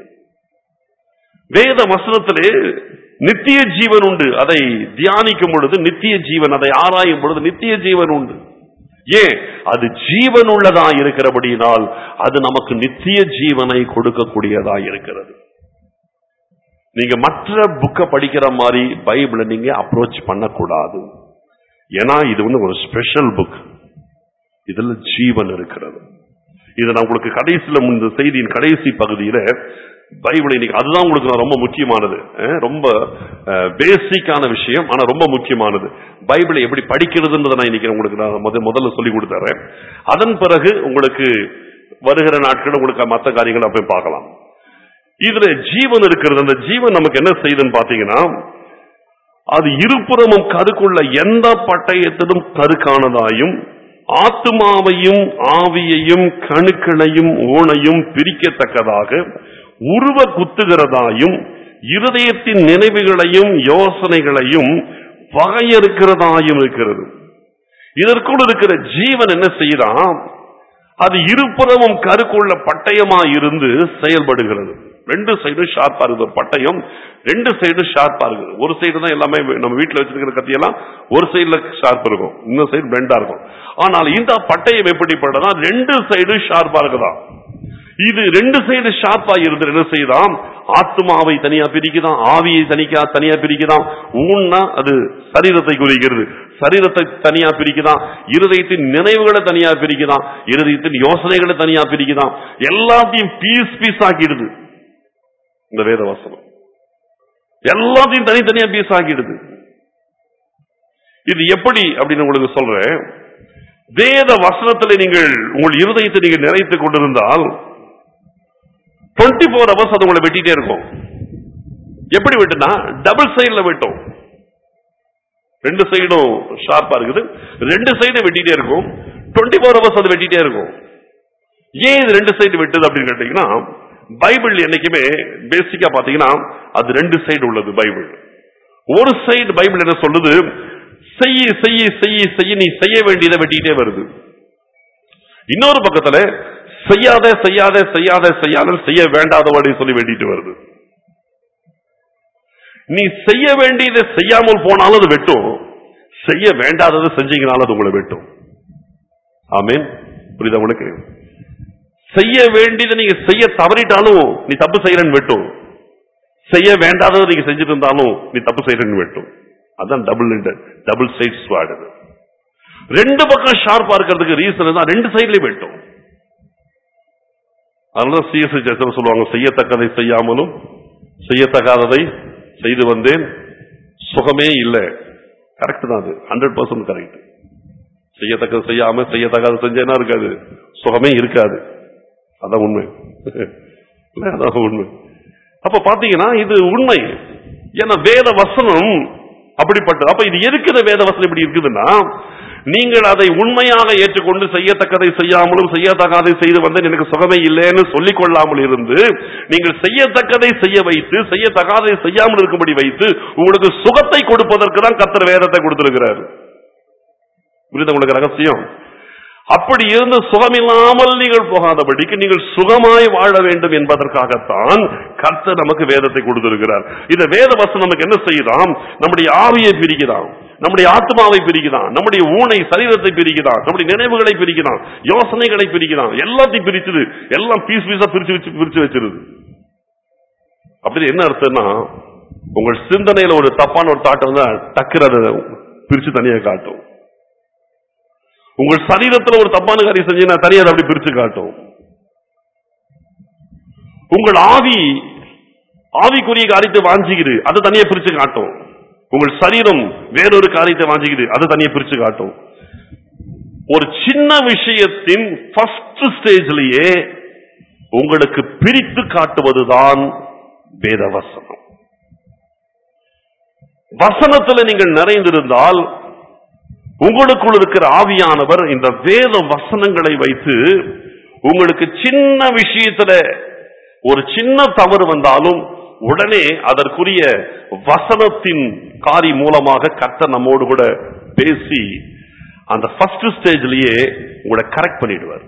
வேத வசனத்திலே நித்திய ஜீவன் உண்டு அதை தியானிக்கும் பொழுது நித்திய ஜீவன் அதை ஆராயும் பொழுது நித்திய ஜீவன் உண்டு ஏன் அது ஜீவன் உள்ளதா இருக்கிறபடியினால் அது நமக்கு நித்திய ஜீவனை கொடுக்கக்கூடியதா இருக்கிறது நீங்க மற்ற புக்கை படிக்கிற மாதிரி பைபிளை நீங்க அப்ரோச் பண்ணக்கூடாது ஏன்னா இது வந்து ஒரு ஸ்பெஷல் புக் இதுல ஜீவன் இருக்கிறது இது நான் உங்களுக்கு கடைசியில இந்த செய்தியின் கடைசி பகுதியில பைபிள் இன்னைக்கு அதுதான் உங்களுக்கு நான் ரொம்ப முக்கியமானது அஹ், ரொம்ப பேசிக்கான விஷயம் ஆனா ரொம்ப முக்கியமானது பைபிளை எப்படி படிக்கிறதுன்றதை நான் இன்னைக்கு உங்களுக்கு நான் முத முதல்ல சொல்லி கொடுத்துறேன் அதன் பிறகு உங்களுக்கு வருகிற நாட்கள் உங்களுக்கு மற்ற காரியங்களை போய் பார்க்கலாம் இதுல ஜீவன் இருக்கிறது அந்த ஜீவன் நமக்கு என்ன செய்யுதுன்னு பாத்தீங்கன்னா அது இருபுறமும் கருக்குள்ள எந்த பட்டயத்திலும் கருக்கானதாயும் ஆத்துமாவையும் ஆவியையும் கணுக்களையும் ஓனையும் பிரிக்கத்தக்கதாக உருவ குத்துகிறதாயும் இருதயத்தின் நினைவுகளையும் யோசனைகளையும் வகையறுக்கிறதாயும் இருக்கிறது இதற்குள் இருக்கிற ஜீவன் என்ன செய்யறான் அது இருபுறமும் கருக்குள்ள பட்டயமா இருந்து செயல்படுகிறது ரெண்டு சைடும் ஷார்ப்பா இருக்குது ஒரு பட்டயம் ரெண்டு சைடும் ஷார்ப்பா இருக்குது ஒரு சைடு தான் எல்லாமே நம்ம வீட்டுல வச்சிருக்கிற கத்தியெல்லாம் ஒரு சைடுல ஷார்ப் இருக்கும் இன்னொரு சைடு பெண்டா இருக்கும் ஆனால் இந்த பட்டயம் எப்படிப்பட்டதா ரெண்டு சைடும் ஷார்ப்பா இருக்குதா இது ரெண்டு சைடு ஷார்ப்பா இருந்து என்ன செய்யுதாம் ஆத்மாவை தனியா பிரிக்குதாம் ஆவியை தனிக்கா தனியா பிரிக்குதாம் ஊன்னா அது சரீரத்தை குறிக்கிறது சரீரத்தை தனியா பிரிக்குதாம் இருதயத்தின் நினைவுகளை தனியா பிரிக்குதாம் இருதயத்தின் யோசனைகளை தனியா பிரிக்குதாம் எல்லாத்தையும் பீஸ் பீஸ் ஆக்கிடுது இந்த வேத வசனம் எல்லாத்தையும் தனித்தனியா பீஸ் ஆக்கிடுது இது எப்படி அப்படின்னு உங்களுக்கு சொல்றேன் வேத வசனத்தில் நீங்கள் உங்கள் இருதயத்தை நீங்கள் நிறைத்துக் கொண்டிருந்தால் டுவெண்ட்டி ஃபோர் ஹவர்ஸ் அது உங்களை வெட்டிட்டே இருக்கும் எப்படி வெட்டுனா டபுள் சைடுல வெட்டும் ரெண்டு சைடும் ஷார்ப்பா இருக்குது ரெண்டு சைடும் வெட்டிட்டே இருக்கும் டுவெண்ட்டி ஃபோர் ஹவர்ஸ் அது வெட்டிட்டே இருக்கும் ஏன் இது ரெண்டு சைடு வெட்டுது அப்படின்னு கேட்டீங்கன்னா பைபிள் என்னைக்குமே பேசிக்கா பாத்தீங்கன்னா அது ரெண்டு சைடு உள்ளது பைபிள் ஒரு சைடு பைபிள் என்ன சொல்லுது செய்ய செய்ய செய்ய செய்ய நீ செய்ய வேண்டியதை வெட்டிட்டே வருது இன்னொரு பக்கத்துல செய்யாத செய்யாத செய்யாத செய்யாத செய்ய வேண்டாதவடி சொல்லி வெட்டிட்டு வருது நீ செய்ய வேண்டியதை செய்யாமல் போனாலும் அது வெட்டும் செய்ய வேண்டாததை செஞ்சீங்கனாலும் அது உங்களை வெட்டும் ஆமீன் புரியுதா உனக்கு செய்ய வேண்டியதை நீங்க செய்ய தவறிட்டாலும் நீ தப்பு செய்யறன்னு வெட்டும் செய்ய வேண்டாததை நீங்க செஞ்சுட்டு இருந்தாலும் நீ தப்பு செய்யறன்னு வெட்டும் அதான் டபுள் டபுள் சைட் ஸ்வாட் இது ரெண்டு பக்கம் ஷார்ப்பா இருக்கிறதுக்கு ரீசன் தான் ரெண்டு சைட்லயும் வெட்டும் அதனால சிஎஸ்ஐ ஜெசம் சொல்லுவாங்க செய்யத்தக்கதை செய்யாமலும் செய்யத்தகாததை செய்து வந்தேன் சுகமே இல்லை கரெக்ட் தான் அது ஹண்ட்ரட் பர்சன்ட் கரெக்ட் செய்யத்தக்கது செய்யாம செய்யத்தகாத செஞ்சேன்னா இருக்காது சுகமே இருக்காது அதான் உண்மை இல்ல, அதான் உண்மை அப்ப பாத்தீங்கன்னா இது உண்மை ஏன்னா வேத வசனம் அப்படிப்பட்டது அப்ப இது எதுக்கு இந்த வேத வசனம் இப்படி இருக்குதுன்னா நீங்கள் அதை உண்மையாக ஏற்றுக்கொண்டு செய்யத்தக்கதை செய்யாமலும் செய்யத்தகாதை செய்து வந்து எனக்கு சுகமே இல்லைன்னு சொல்லிக் கொள்ளாமல் இருந்து நீங்கள் செய்யத்தக்கதை செய்ய வைத்து செய்யத்தகாதை செய்யாமல் இருக்கும்படி வைத்து உங்களுக்கு சுகத்தை கொடுப்பதற்கு தான் கத்தர் வேதத்தை கொடுத்திருக்கிறார் புரியுது உங்களுக்கு ரகசியம் அப்படி இருந்து சுகமில்லாமல் நீங்கள் போகாதபடிக்கு நீங்கள் சுகமாய் வாழ வேண்டும் என்பதற்காகத்தான் கர்த்தர் நமக்கு வேதத்தை கொடுத்திருக்கிறார் இந்த வேத வசனம் நமக்கு என்ன செய்யுதாம் நம்முடைய ஆவியை பிரிக்குதாம் நம்முடைய ஆத்மாவை பிரிக்குதான் நம்முடைய ஊனை சரீரத்தை பிரிக்குதான் நம்முடைய நினைவுகளை பிரிக்குதான் யோசனைகளை பிரிக்குதான் எல்லாத்தையும் பிரிச்சுது எல்லாம் பீஸ் பீஸா பிரிச்சு வச்சு பிரிச்சு வச்சிருது அப்படி என்ன அர்த்தம்னா உங்கள் சிந்தனையில ஒரு தப்பான ஒரு தாட்டம் வந்தா டக்குற அதை பிரிச்சு தனியா காட்டும் உங்கள் சரீரத்துல ஒரு தப்பான காரியம் செஞ்சீங்கன்னா தனியா அதை அப்படி பிரிச்சு காட்டும் உங்கள் ஆவி ஆவிக்குரிய காரியத்தை வாஞ்சிக்குது அதை தனியா பிரிச்சு காட்டும் உங்கள் சரீரம் வேறொரு காரியத்தை வாஞ்சிக்குது அதை தனியா பிரிச்சு காட்டும் ஒரு சின்ன விஷயத்தின் ஃபர்ஸ்ட் ஸ்டேஜ்லயே உங்களுக்கு பிரித்து காட்டுவதுதான் வேத வசனம் வசனத்தில் நீங்கள் நிறைந்திருந்தால் உங்களுக்குள் இருக்கிற ஆவியானவர் இந்த வேத வசனங்களை வைத்து உங்களுக்கு சின்ன விஷயத்துல ஒரு சின்ன தவறு வந்தாலும் உடனே அதற்குரிய வசனத்தின் காரி மூலமாக கர்த்தர் நம்மோடு கூட பேசி அந்த ஃபர்ஸ்ட் ஸ்டேஜ்லயே உங்களை கரெக்ட் பண்ணிடுவார்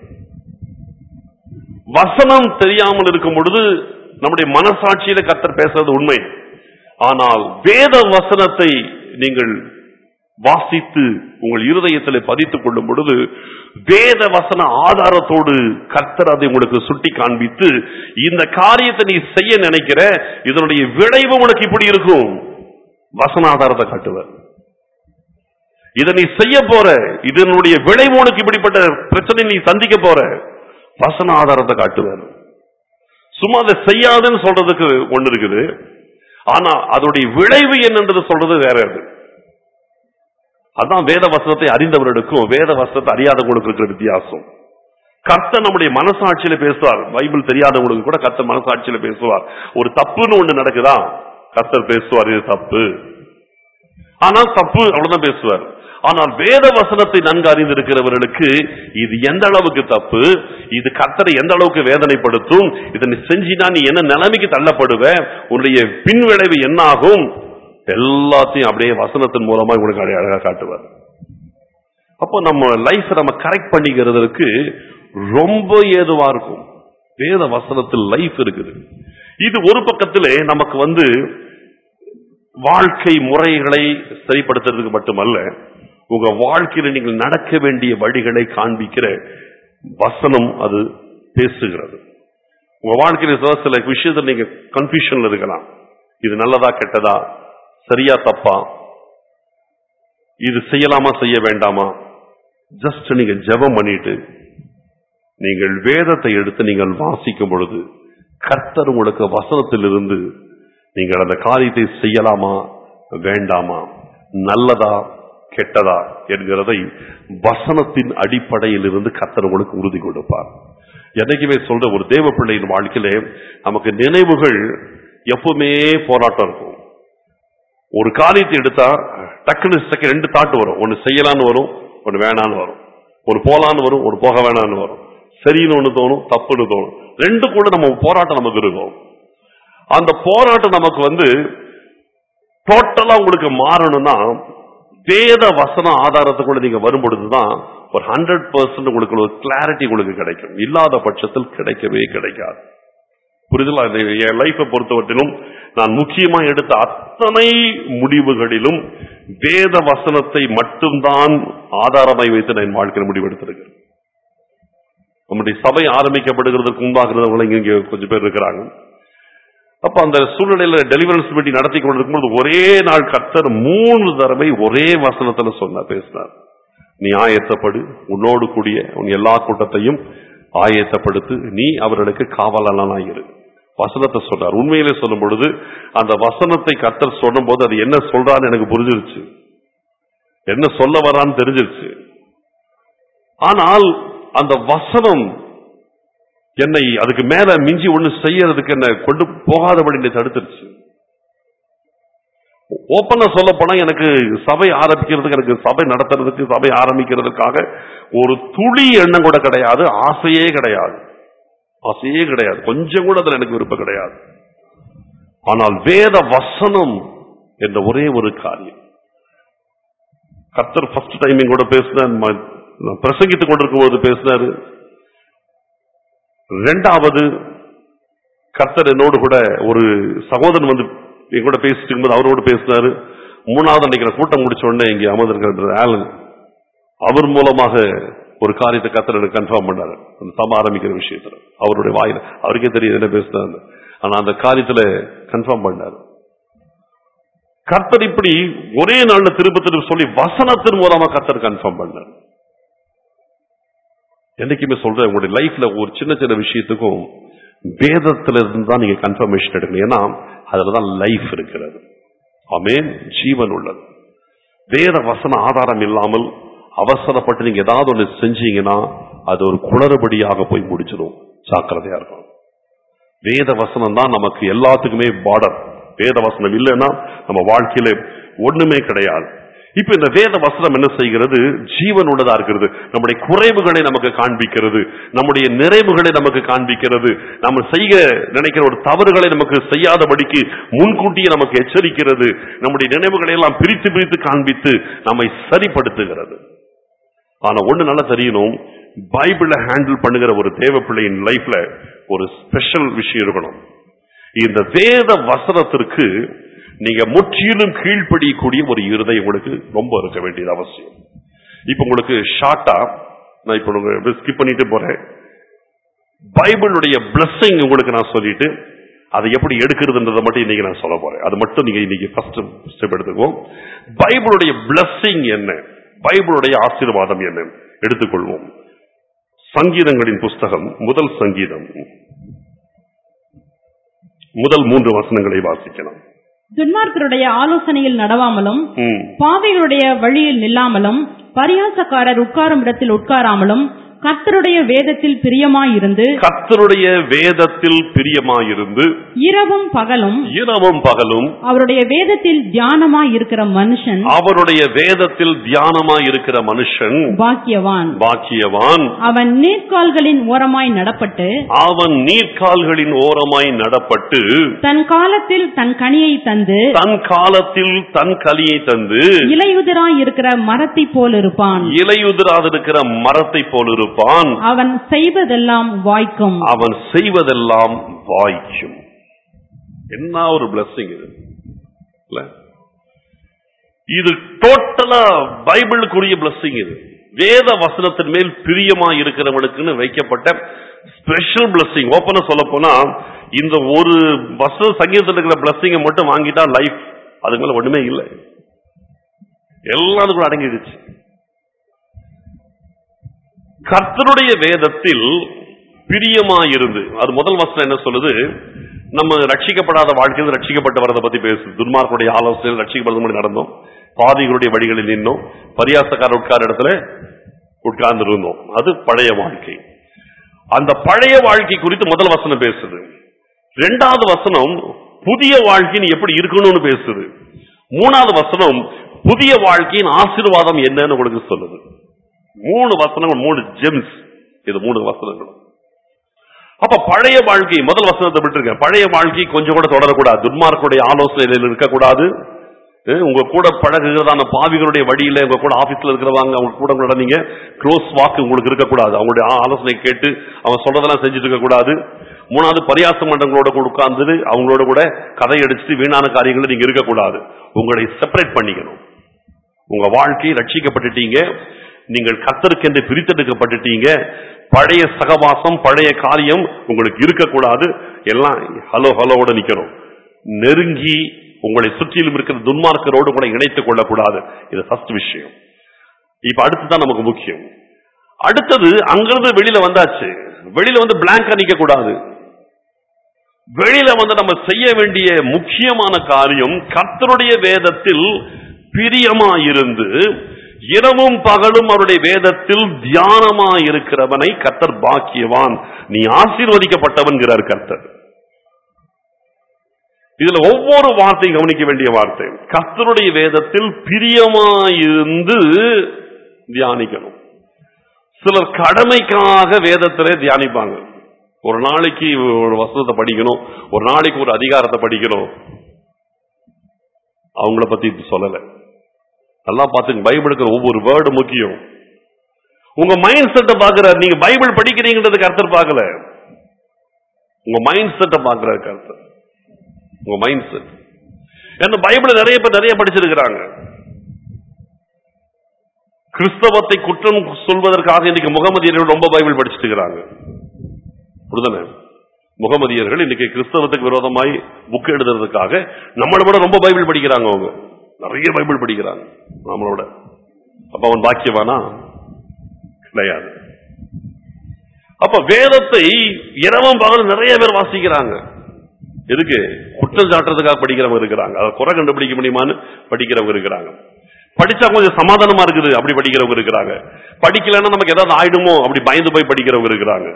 வசனம் தெரியாமல் இருக்கும் பொழுது நம்முடைய மனசாட்சியில கர்த்தர் பேசுறது உண்மை ஆனால் வேத வசனத்தை நீங்கள் வாசித்து உங்கள் இருதயத்தில் பதித்துக் கொள்ளும் பொழுது வேத வசன ஆதாரத்தோடு கர்த்தர் அதை உங்களுக்கு சுட்டி காண்பித்து இந்த காரியத்தை நீ செய்ய நினைக்கிற இதனுடைய விளைவு உனக்கு இப்படி இருக்கும் வசன ஆதாரத்தை காட்டுவர் இதை நீ செய்ய போற இதனுடைய விளைவு உனக்கு இப்படிப்பட்ட பிரச்சனை நீ சந்திக்க போற வசன ஆதாரத்தை காட்டுவார் சும்மா அதை செய்யாதுன்னு சொல்றதுக்கு ஒண்ணு இருக்குது ஆனா அதோடைய விளைவு என்னன்றது சொல்றது வேற அது அதான் வேத வசனத்தை அறிந்தவர்களுக்கும் வேத வசனத்தை அறியாதவங்களுக்கு இருக்கிற வித்தியாசம் கர்த்தர் நம்முடைய மனசாட்சியில பேசுவார் பைபிள் தெரியாதவங்களுக்கு கூட கர்த்தர் மனசாட்சியில பேசுவார் ஒரு தப்புன்னு ஒண்ணு நடக்குதா கர்த்தர் பேசுவார் இது தப்பு ஆனால் தப்பு அவ்வளவுதான் பேசுவார் ஆனால் வேத வசனத்தை நன்கு அறிந்திருக்கிறவர்களுக்கு இது எந்த அளவுக்கு தப்பு இது கர்த்தரை எந்த அளவுக்கு வேதனைப்படுத்தும் இதை நீ செஞ்சினா நீ என்ன நிலைமைக்கு தள்ளப்படுவ உன்னுடைய பின்விளைவு என்ன ஆகும் எல்லாத்தையும் அப்படியே வசனத்தின் மூலமா உங்களுக்கு அழ- அழகா காட்டுவார் அப்போ நம்ம லைஃப் நம்ம கரெக்ட் பண்ணிக்கிறதுக்கு ரொம்ப ஏதுவா இருக்கும் வேத வசனத்தில் லைஃப் இருக்குது இது ஒரு பக்கத்திலே நமக்கு வந்து வாழ்க்கை முறைகளை சரிப்படுத்துறதுக்கு மட்டுமல்ல உங்க வாழ்க்கையில நீங்கள் நடக்க வேண்டிய வழிகளை காண்பிக்கிற வசனம் அது பேசுகிறது உங்க வாழ்க்கையில சில சில விஷயத்துல நீங்க கன்ஃபியூஷன்ல இருக்கலாம் இது நல்லதா கெட்டதா சரியா தப்பா இது செய்யலாமா செய்ய வேண்டாமா ஜஸ்ட் நீங்க ஜெபம் பண்ணிட்டு நீங்கள் வேதத்தை எடுத்து நீங்கள் வாசிக்கும் பொழுது கர்த்தர் உங்களுக்கு வசனத்திலிருந்து நீங்கள் அந்த காரியத்தை செய்யலாமா வேண்டாமா நல்லதா கெட்டதா என்கிறதை வசனத்தின் அடிப்படையில் இருந்து கர்த்தர் உங்களுக்கு உறுதி கொடுப்பார் என்னைக்குமே சொல்ற ஒரு தேவ பிள்ளையின் வாழ்க்கையிலே நமக்கு நினைவுகள் எப்பவுமே போராட்டம் இருக்கும் ஒரு காரியத்தை எடுத்தா டக்குனு செகண்ட் ரெண்டு தாட்டு வரும் ஒன்னு செய்யலான்னு வரும் ஒன்னு வேணான்னு வரும் ஒரு போலான்னு வரும் ஒரு போக வேணான்னு வரும் சரின்னு ஒண்ணு தோணும் தப்புன்னு தோணும் ரெண்டு கூட நம்ம போராட்டம் நமக்கு இருக்கும் அந்த போராட்டம் நமக்கு வந்து டோட்டலா உங்களுக்கு மாறணும்னா வேத வசன ஆதாரத்துக்குள்ள நீங்க வரும்பொழுதுதான் ஒரு ஹண்ட்ரட் பர்சன்ட் உங்களுக்கு ஒரு கிளாரிட்டி உங்களுக்கு கிடைக்கும் இல்லாத பட்சத்தில் கிடைக்கவே கிடைக்காது புரிதலா இது என் லைஃபை பொறுத்தவற்றிலும் நான் முக்கியமா எடுத்த அத்தனை முடிவுகளிலும் வேத வசனத்தை மட்டும்தான் ஆதாரமாய் வைத்து நான் என் வாழ்க்கையில் முடிவெடுத்திருக்கேன் நம்முடைய சபை ஆரம்பிக்கப்படுகிறதுக்கு முன்பாகிறவங்க இங்க கொஞ்சம் பேர் இருக்கிறாங்க அப்ப அந்த சூழ்நிலையில டெலிவரன்ஸ் மீட்டிங் நடத்தி கொண்டிருக்கும்போது ஒரே நாள் கர்த்தர் மூணு தடவை ஒரே வசனத்துல சொன்ன பேசினார் நீ ஆயத்தப்படு உன்னோடு கூடிய உன் எல்லா கூட்டத்தையும் ஆயத்தப்படுத்து நீ அவர்களுக்கு காவலானாயிரு வசனத்தை சொன்னார் உண்மையிலே சொல்லும் பொழுது அந்த வசனத்தை கர்த்தர் சொல்லும் போது அது என்ன சொல்றான்னு எனக்கு புரிஞ்சிருச்சு என்ன சொல்ல வரான்னு தெரிஞ்சிருச்சு ஆனால் அந்த வசனம் என்னை அதுக்கு மேல மிஞ்சி ஒண்ணு செய்யறதுக்கு என்ன கொண்டு போகாதபடி என்னை தடுத்துருச்சு ஓப்பனா சொல்ல போனா எனக்கு சபை ஆரம்பிக்கிறதுக்கு எனக்கு சபை நடத்துறதுக்கு சபை ஆரம்பிக்கிறதுக்காக ஒரு துளி எண்ணம் கூட கிடையாது ஆசையே கிடையாது ஆசையே கிடையாது கொஞ்சம் கூட அதுல எனக்கு விருப்பம் கிடையாது ஆனால் வேத வசனம் என்ற ஒரே ஒரு காரியம் கர்த்தர் ஃபர்ஸ்ட் டைமிங் கூட பேசினார் ம- நான் பிரசங்கித்துக் கொண்டிருக்கும் போது பேசினாரு ரெண்டாவது கர்த்தர் என்னோடு கூட ஒரு சகோதரன் வந்து என் கூட பேசிட்டு இருக்கும்போது அவரோடு பேசினாரு மூணாவது அன்னைக்கு நான் கூட்டம் முடிச்ச உடனே இங்க அமர்ந்திருக்கிற ஆலன் அவர் மூலமாக ஒரு காரியத்தை கர்த்தர் எனக்கு கன்ஃபார்ம் பண்ணாரு அந்த சபை ஆரம்பிக்கிற விஷயத்துல அவருடைய வாயில அவருக்கே தெரியுது என்ன பேசினாரு ஆனா அந்த காரியத்துல கன்ஃபார்ம் பண்ணாரு கர்த்தர் இப்படி ஒரே நாள்ல திரும்ப திரும்ப சொல்லி வசனத்தின் மூலமா கர்த்தர் கன்ஃபார்ம் பண்ணார் என்னைக்குமே சொல்றேன் உங்களுடைய லைஃப்ல ஒரு சின்ன சின்ன விஷயத்துக்கும் வேதத்துல இருந்து தான் நீங்க கன்ஃபர்மேஷன் எடுக்கணும் ஏன்னா அதுலதான் லைஃப் இருக்கிறது ஆமென் ஜீவன் உள்ளது வேத வசன ஆதாரம் இல்லாமல் அவசரப்பட்டு நீங்க ஏதாவது ஒண்ணு செஞ்சீங்கன்னா அது ஒரு குளறுபடியாக போய் முடிச்சிடும் ஜாக்கிரதையா இருக்கும் வேத வசனம் தான் நமக்கு எல்லாத்துக்குமே பார்டர் வேத வசனம் இல்லைன்னா நம்ம வாழ்க்கையில ஒண்ணுமே கிடையாது இப்ப இந்த வேத வசனம் என்ன செய்கிறது ஜீவன் உள்ளதா இருக்கிறது நம்முடைய குறைவுகளை நமக்கு காண்பிக்கிறது நம்முடைய நிறைவுகளை நமக்கு காண்பிக்கிறது நம்ம செய்ய நினைக்கிற ஒரு தவறுகளை நமக்கு செய்யாதபடிக்கு முன்கூட்டியே நமக்கு எச்சரிக்கிறது நம்முடைய நினைவுகளை எல்லாம் பிரித்து பிரித்து காண்பித்து நம்மை சரிப்படுத்துகிறது ஆனா ஒண்ணு நல்லா தெரியணும் பைபிளை ஹேண்டில் பண்ணுகிற ஒரு தேவ பிள்ளையின் லைஃப்ல ஒரு ஸ்பெஷல் விஷயம் இருக்கணும் இந்த வேத வசனத்திற்கு நீங்க முற்றிலும் கீழ்ப்படியக்கூடிய ஒரு இருதயம் உங்களுக்கு ரொம்ப இருக்க வேண்டியது அவசியம் இப்ப உங்களுக்கு ஷார்ட்டா நான் இப்ப ஸ்கிப் பண்ணிட்டு போறேன் பைபிளுடைய blessing உங்களுக்கு நான் சொல்லிட்டு அதை எப்படி எடுக்கிறதுன்றதை மட்டும் இன்னைக்கு நான் சொல்ல போறேன் அது மட்டும் நீங்க இன்னைக்கு ஃபர்ஸ்ட் ஸ்டெப் எடுத்துக்கோ பைபிளுடைய blessing என்ன பைபிளுடைய ஆசீர்வாதம் என்ன எடுத்துக்கொள்வோம் சங்கீதங்களின் புஸ்தகம் முதல் சங்கீதம் முதல் மூன்று வசனங்களை வாசிக்கலாம் துன்மார்க்கருடைய ஆலோசனையில் நடவாமலும் ம். பாவிகளுடைய வழியில் நில்லாமலும் பரியாசக்காரர் உட்காரும் இடத்தில் உட்காராமலும் கர்த்தருடைய வேதத்தில் பிரியமாயிருந்து கர்த்தருடைய வேதத்தில் பிரியமாயிருந்து இரவும் பகலும் இரவும் பகலும் அவருடைய வேதத்தில் தியானமாய் இருக்கிற மனுஷன் அவருடைய வேதத்தில் தியானமாய் இருக்கிற மனுஷன் பாக்கியவான் பாக்கியவான் அவன் நீர்க்கால்களின் ஓரமாய் நடப்பட்டு அவன் நீர்க்கால்களின் ஓரமாய் நடப்பட்டு தன் காலத்தில் தன் கனியை தந்து தன் காலத்தில் தன் கலியை தந்து இலையுதிராய் இருக்கிற மரத்தைப் போல் இருப்பான் இலையுதிராதிருக்கிற மரத்தை போல் இருப்பான் அவன் செய்வதெல்லாம் வாய்க்கும் அவன் செய்வதெல்லாம் வாய்க்கும் என்ன ஒரு blessing இது இல்ல? இது டோட்டலா பைபிளுக்குரிய blessing இது வேத வசனத்தின் மேல் பிரியமா இருக்கிறவனுக்குன்னு வைக்கப்பட்ட ஸ்பெஷல் blessing ஓப்பனா சொல்ல போனா இந்த ஒரு வசன சங்கீதத்தில் இருக்கிற blessing மட்டும் வாங்கிட்டா லைஃப் அதுக்கு மேல ஒண்ணுமே இல்லை எல்லாத்துக்கும் அடங்கிடுச்சு கர்த்தருடைய வேதத்தில் பிரியமாயிருந்து அது முதல் வசனம் என்ன சொல்லுது நம்ம ரட்சிக்கப்படாத வாழ்க்கையில் ரட்சிக்கப்பட்டு வரதை பத்தி பேசுது துன்மார்க்குடைய ஆலோசனையில் ரட்சிக்கப்படுறது முன்னாடி நடந்தோம் பாதிகளுடைய வழிகளில் நின்னோம் பரியாசக்கார உட்கார இடத்துல உட்கார்ந்து இருந்தோம் அது பழைய வாழ்க்கை அந்த பழைய வாழ்க்கை குறித்து முதல் வசனம் பேசுது இரண்டாவது வசனம் புதிய வாழ்க்கையின் எப்படி இருக்கணும்னு பேசுது மூணாவது வசனம் புதிய வாழ்க்கையின் ஆசீர்வாதம் என்னன்னு உங்களுக்கு சொல்லுது மூணு வசனங்கள் மூணு ஜெம்ஸ் இது மூணு வசனங்கள் அப்ப பழைய வாழ்க்கை முதல் வசனத்தை விட்டுருங்க பழைய வாழ்க்கை கொஞ்சம் கூட தொடரக்கூடாது துன்மார்க்குடைய ஆலோசனையில் இருக்கக்கூடாது அஹ் உங்க கூட பழகுகிறதான பாவிகளுடைய வழியில உங்க கூட ஆபீஸ்ல இருக்கிறவங்க அவங்க கூட கூட நீங்க க்ளோஸ் வாக்கு உங்களுக்கு இருக்கக்கூடாது அவங்களுடைய ஆ- ஆலோசனை கேட்டு அவங்க சொல்றதெல்லாம் செஞ்சுட்டு இருக்க கூடாது மூணாவது பரியாச மன்றங்களோட கூட உட்கார்ந்து அவங்களோட கூட கதை அடிச்சுட்டு வீணான காரியங்களை நீங்க இருக்கக்கூடாது உங்களை செப்பரேட் பண்ணிக்கணும் உங்க வாழ்க்கை ரட்சிக்கப்பட்டுட்டீங்க நீங்கள் கத்தருக்கென்று பிரித்தெடுக்கப்பட்டுட்டீங்க பழைய சகவாசம் பழைய காரியம் உங்களுக்கு இருக்கக்கூடாது எல்லாம் ஹலோ ஹலோவோட நிக்கணும் நெருங்கி உங்களை சுற்றிலும் இருக்கிற துன்மார்க்கரோடு கூட இணைத்துக் கொள்ளக்கூடாது இது ஃபர்ஸ்ட் விஷயம் இப்ப அடுத்துதான் நமக்கு முக்கியம் அடுத்தது அங்கிருந்து வெளியில வந்தாச்சு வெளியில வந்து பிளாங்கா நிக்க கூடாது வெளியில வந்து நம்ம செய்ய வேண்டிய முக்கியமான காரியம் கர்த்தருடைய வேதத்தில் பிரியமாயிருந்து இரவும் பகலும் அவருடைய வேதத்தில் தியானமா இருக்கிறவனை கர்த்தர் பாக்கியவான் நீ ஆசீர்வதிக்கப்பட்டவன்கிறார் கர்த்தர் இதுல ஒவ்வொரு வார்த்தையும் கவனிக்க வேண்டிய வார்த்தை கர்த்தருடைய வேதத்தில் பிரியமாயிருந்து தியானிக்கணும் சிலர் கடமைக்காக வேதத்திலே தியானிப்பாங்க ஒரு நாளைக்கு ஒரு வசனத்தை படிக்கணும் ஒரு நாளைக்கு ஒரு அதிகாரத்தை படிக்கணும் அவங்கள பத்தி இப்ப சொல்லல நல்லா பாத்துங்க பைபிளுக்கு ஒவ்வொரு வேர்டு முக்கியம் உங்க மைண்ட் செட்டை பாக்குறாரு நீங்க பைபிள் படிக்கிறீங்கன்றது கருத்தர் பார்க்கல உங்க மைண்ட் செட்டை பாக்குறாரு கருத்தர் உங்க மைண்ட் செட் ஏன்னா பைபிள் நிறைய பேர் நிறைய படிச்சிருக்கிறாங்க கிறிஸ்தவத்தை குற்றம் சொல்வதற்காக இன்னைக்கு முகமதியர்கள் ரொம்ப பைபிள் படிச்சுட்டு இருக்கிறாங்க புரிதன முகமதியர்கள் இன்னைக்கு கிறிஸ்தவத்துக்கு விரோதமாய் புக் எழுதுறதுக்காக நம்மளை விட ரொம்ப பைபிள் படிக்கிறாங்க அவங்க நிறைய பைபிள் படிக்கிறாங்க நம்மளோட அப்ப அவன் பாக்கியவானா கிடையாது அப்ப வேதத்தை இரவும் பகலும் நிறைய பேர் வாசிக்கிறாங்க எதுக்கு குற்றம் சாட்டுறதுக்காக படிக்கிறவங்க இருக்கிறாங்க அதை குறை கண்டுபிடிக்க முடியுமான்னு படிக்கிறவங்க இருக்கிறாங்க படிச்சா கொஞ்சம் சமாதானமா இருக்குது அப்படி படிக்கிறவங்க இருக்கிறாங்க படிக்கலைன்னா நமக்கு ஏதாவது ஆயிடுமோ அப்படி பயந்து போய் படிக்கிறவங்க இருக்கிறாங்க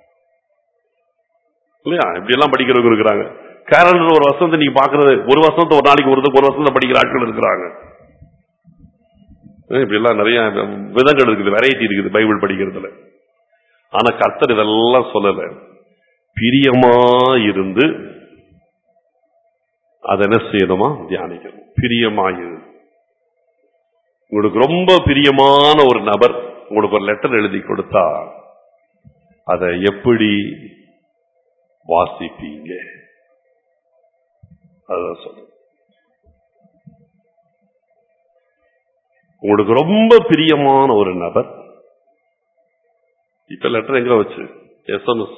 இல்லையா இப்படி எல்லாம் படிக்கிறவங்க இருக்கிறாங்க கேரளர் ஒரு வசனத்தை நீங்க பாக்குறது ஒரு வசனத்தை ஒரு நாளைக்கு ஒரு ஒரு வசனத்தை படிக்கிற ஆட்கள் இருக்கிறாங்க அஹ் இப்படி எல்லாம் நிறைய விதங்கள் இருக்குது வெரைட்டி இருக்குது பைபிள் படிக்கிறதுல ஆனா கர்த்தர் இதெல்லாம் சொல்லல பிரியமா இருந்து அதை என்ன செய்யணுமா தியானிக்கணும் பிரியமா இருந்து உங்களுக்கு ரொம்ப பிரியமான ஒரு நபர் உங்களுக்கு ஒரு லெட்டர் எழுதி கொடுத்தா அதை எப்படி வாசிப்பீங்க அதான் சொல்றேன் உங்களுக்கு ரொம்ப பிரியமான ஒரு நபர் இப்ப லெட்டர் எங்க வச்சு எஸ்எம்எஸ்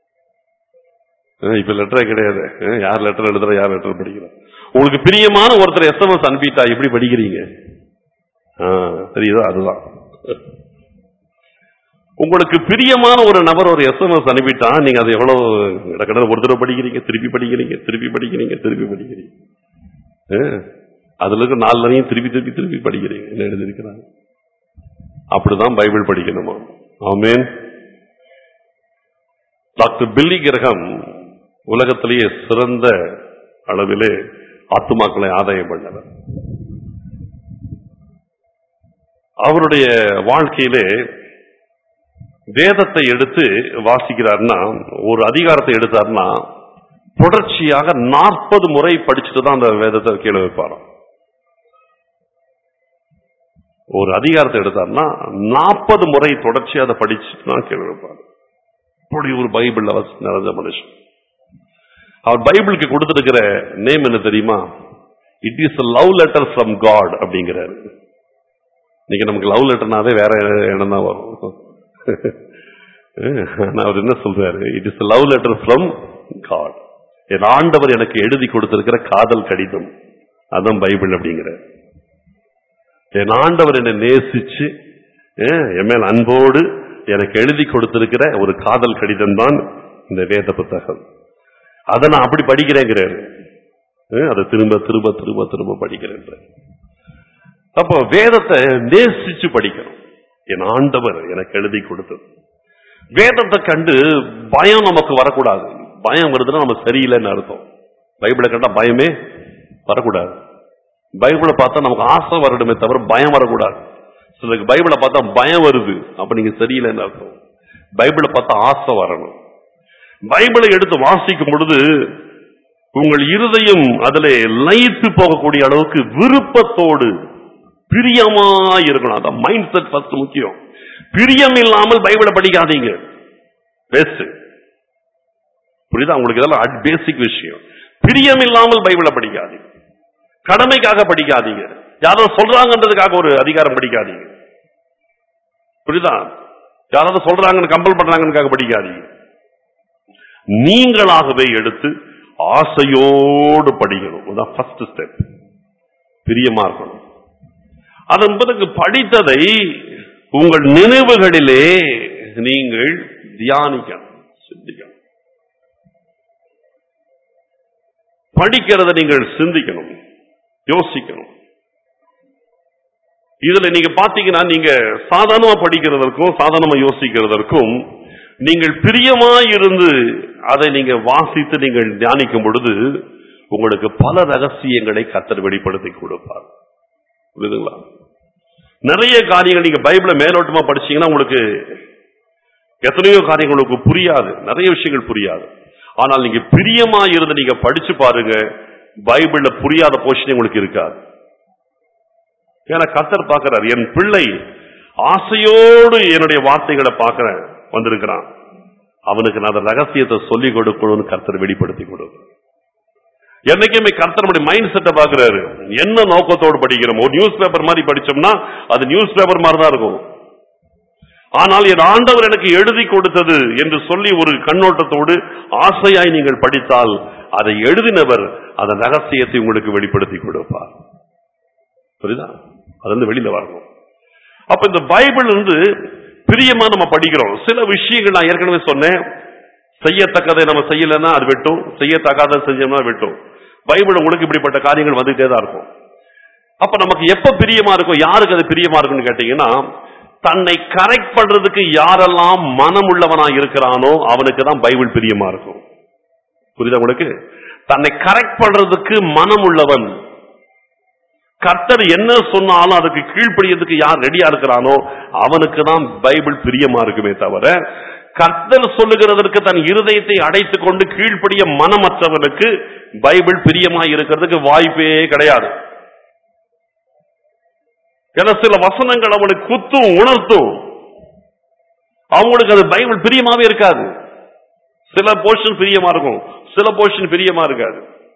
இப்ப லெட்டரே கிடையாது அஹ், யார் லெட்டர் எழுதுற யார் லெட்டர் படிக்கிறா உங்களுக்கு பிரியமான ஒருத்தர் எஸ்எம்எஸ் அனுப்பிட்டா எப்படி படிக்கிறீங்க ஆ, தெரியுதா அதுதான் உங்களுக்கு பிரியமான ஒரு நபர் ஒரு எஸ்எம்எஸ் அனுப்பிட்டா நீங்க அதை எவ்வளவு இடக்கடல ஒரு தடவை படிக்கிறீங்க திருப்பி படிக்கிறீங்க திருப்பி படிக்கிறீங்க திருப்பி படிக்கிறீங்க ஆ, அதுல இருக்க நாலு வரையும் திருப்பி திருப்பி திருப்பி படிக்கிறீங்க என்ன எழுதியிருக்கிறாங்க அப்படிதான் பைபிள் படிக்கணுமா ஆமென் டாக்டர் பில்லி கிரகம் உலகத்திலேயே சிறந்த அளவிலே ஆத்துமாக்களை ஆதாயம் பண்ணவர் அவருடைய வாழ்க்கையிலே வேதத்தை எடுத்து வாசிக்கிறார்னா ஒரு அதிகாரத்தை எடுத்தார்னா தொடர்ச்சியாக நாற்பது முறை படிச்சுட்டு தான் அந்த வேதத்தை கீழே வைப்பாராம் ஒரு அதிகாரத்தை எடுத்தார்னா நாற்பது முறை தொடர்ச்சியா அதை படிச்சுட்டு தான் கீழே வைப்பார் அப்படி ஒரு பைபிள் நிறைஞ்ச மனுஷன் அவர் பைபிளுக்கு கொடுத்திருக்கிற நேம் என்ன தெரியுமா it is a love letter from God அப்படிங்கிறாரு இன்னைக்கு நமக்கு லவ் லெட்டர்னாவே வேற இடம் தான் வரும் ஆனா அவர் என்ன சொல்றாரு it is love letter from God என் ஆண்டவர் எனக்கு எழுதி கொடுத்திருக்கிற காதல் கடிதம் அதான் பைபிள் அப்படிங்கிற என் ஆண்டவர் என்னை நேசிச்சு அஹ், என் மேல் அன்போடு எனக்கு எழுதி கொடுத்திருக்கிற ஒரு காதல் கடிதம் தான் இந்த வேத புத்தகம் அதை நான் அப்படி படிக்கிறேங்கிறாரு அஹ், அதை திரும்ப திரும்ப திரும்ப திரும்ப படிக்கிறேன் அப்போ வேதத்தை நேசிச்சு படிக்கணும் என் ஆண்டவர் எனக்கு எழுதி கொடுத்தது வேதத்தை கண்டு பயம் நமக்கு வரக்கூடாது பயம் வருதுன்னா நம்ம சரியில்லைன்னு அர்த்தம் பைபிளை கண்டா பயமே வரக்கூடாது பைபிளை பார்த்தா நமக்கு ஆசை வரணுமே தவிர பயம் வரக்கூடாது சிலருக்கு பைபிளை பார்த்தா பயம் வருது அப்ப நீங்க சரியில்லைன்னு அர்த்தம் பைபிளை பார்த்தா ஆசை வரணும் பைபிளை எடுத்து வாசிக்கும் பொழுது உங்கள் இருதயம் அதிலே லயித்து போகக்கூடிய அளவுக்கு விருப்பத்தோடு பிரியமா இருக்கணும் அதான் மைண்ட் செட் ஃபர்ஸ்ட் முக்கியம் பிரியம் இல்லாமல் பைபிளை படிக்காதீங்க பெஸ்ட் புரியுதா உங்களுக்கு இதெல்லாம் பேசிக் விஷயம் பிரியம் இல்லாமல் பைபிளை படிக்காதீங்க கடமைக்காக படிக்காதீங்க யாரோ சொல்றாங்கன்றதுக்காக ஒரு அதிகாரம் படிக்காதீங்க புரியுதா யாராவது சொல்றாங்கன்னு கம்பல் பண்றாங்கன்னு படிக்காதீங்க நீங்களாகவே எடுத்து ஆசையோடு படிக்கணும் அதான் ஃபர்ஸ்ட் ஸ்டெப் பிரியமா இருக்கணும் அதன் பிறகு படித்ததை உங்கள் நினைவுகளிலே நீங்கள் தியானிக்கணும் சிந்திக்கணும் படிக்கிறத நீங்கள் சிந்திக்கணும் யோசிக்கணும் இதுல நீங்க பாத்தீங்கன்னா நீங்க சாதாரணமா படிக்கிறதற்கும் சாதாரணமா யோசிக்கிறதற்கும் நீங்கள் பிரியமா இருந்து அதை நீங்க வாசித்து நீங்கள் தியானிக்கும் பொழுது உங்களுக்கு பல ரகசியங்களை கத்தர் வெளிப்படுத்தி கொடுப்பார் புரியுதுங்களா நிறைய காரியங்கள் நீங்க பைபிளை மேலோட்டமா படிச்சீங்கன்னா உங்களுக்கு எத்தனையோ காரியங்கள் உங்களுக்கு புரியாது நிறைய விஷயங்கள் புரியாது ஆனால் நீங்க பிரியமா இருந்து நீங்க படிச்சு பாருங்க பைபிள்ல புரியாத போர்ஷன் உங்களுக்கு இருக்காது ஏன்னா கத்தர் பார்க்கிறார் என் பிள்ளை ஆசையோடு என்னுடைய வார்த்தைகளை பார்க்கிற வந்திருக்கிறான் அவனுக்கு நான் அந்த ரகசியத்தை சொல்லிக் கொடுக்கணும்னு கர்த்தர் வெளிப்படுத்தி கொடுக்கும் என்னைக்குமே கர்த்தர் நம்முடைய மைண்ட் செட்டை பாக்குறாரு என்ன நோக்கத்தோடு படிக்கிறோம் ஒரு நியூஸ் பேப்பர் மாதிரி படிச்சோம்னா அது நியூஸ் பேப்பர் மாதிரி தான் இருக்கும் ஆனால் என் ஆண்டவர் எனக்கு எழுதி கொடுத்தது என்று சொல்லி ஒரு கண்ணோட்டத்தோடு ஆசையாய் நீங்கள் படித்தால் அதை எழுதினவர் அந்த ரகசியத்தை உங்களுக்கு வெளிப்படுத்தி கொடுப்பார் புரியுதா அது வந்து வெளியில வரணும் அப்ப இந்த பைபிள் வந்து பிரியமா நம்ம படிக்கிறோம் சில விஷயங்கள் நான் ஏற்கனவே சொன்னேன் செய்யத்தக்கதை நம்ம செய்யலைன்னா அது வெட்டும் செய்யத்தக்காத செஞ்சோம்னா வெட்டும் பைபிள் உங்களுக்கு இப்படிப்பட்ட காரியங்கள் வந்துட்டே தான் இருக்கும் அப்ப நமக்கு எப்ப பிரியமா இருக்கும் யாருக்கு அது பிரியமா இருக்கும்னு கேட்டீங்கன்னா தன்னை கரெக்ட் பண்றதுக்கு யாரெல்லாம் மனம் உள்ளவனா இருக்கிறானோ அவனுக்கு தான் பைபிள் பிரியமா இருக்கும் புரியுதா உங்களுக்கு தன்னை கரெக்ட் பண்றதுக்கு மனம் உள்ளவன் கர்த்தர் என்ன சொன்னாலும் அதுக்கு கீழ்ப்படியதுக்கு யார் ரெடியா இருக்கிறானோ அவனுக்கு தான் பைபிள் பிரியமா இருக்குமே தவிர கர்த்தர் சொல்லுகிறதற்கு தன் இருதயத்தை அடைத்துக் கொண்டு கீழ்ப்படிய மனமற்றவனுக்கு பைபிள் பிரியமா இருக்கிறதுக்கு வாய்ப்பே கிடையாது ஏன்னா சில வசனங்கள் அவனுக்கு குத்தும் உணர்த்தும் அவங்களுக்கு அது பைபிள் பிரியமாவே இருக்காது சில போர்ஷன் பிரியமா இருக்கும் சில போர்ஷன் பிரியமா இருக்காது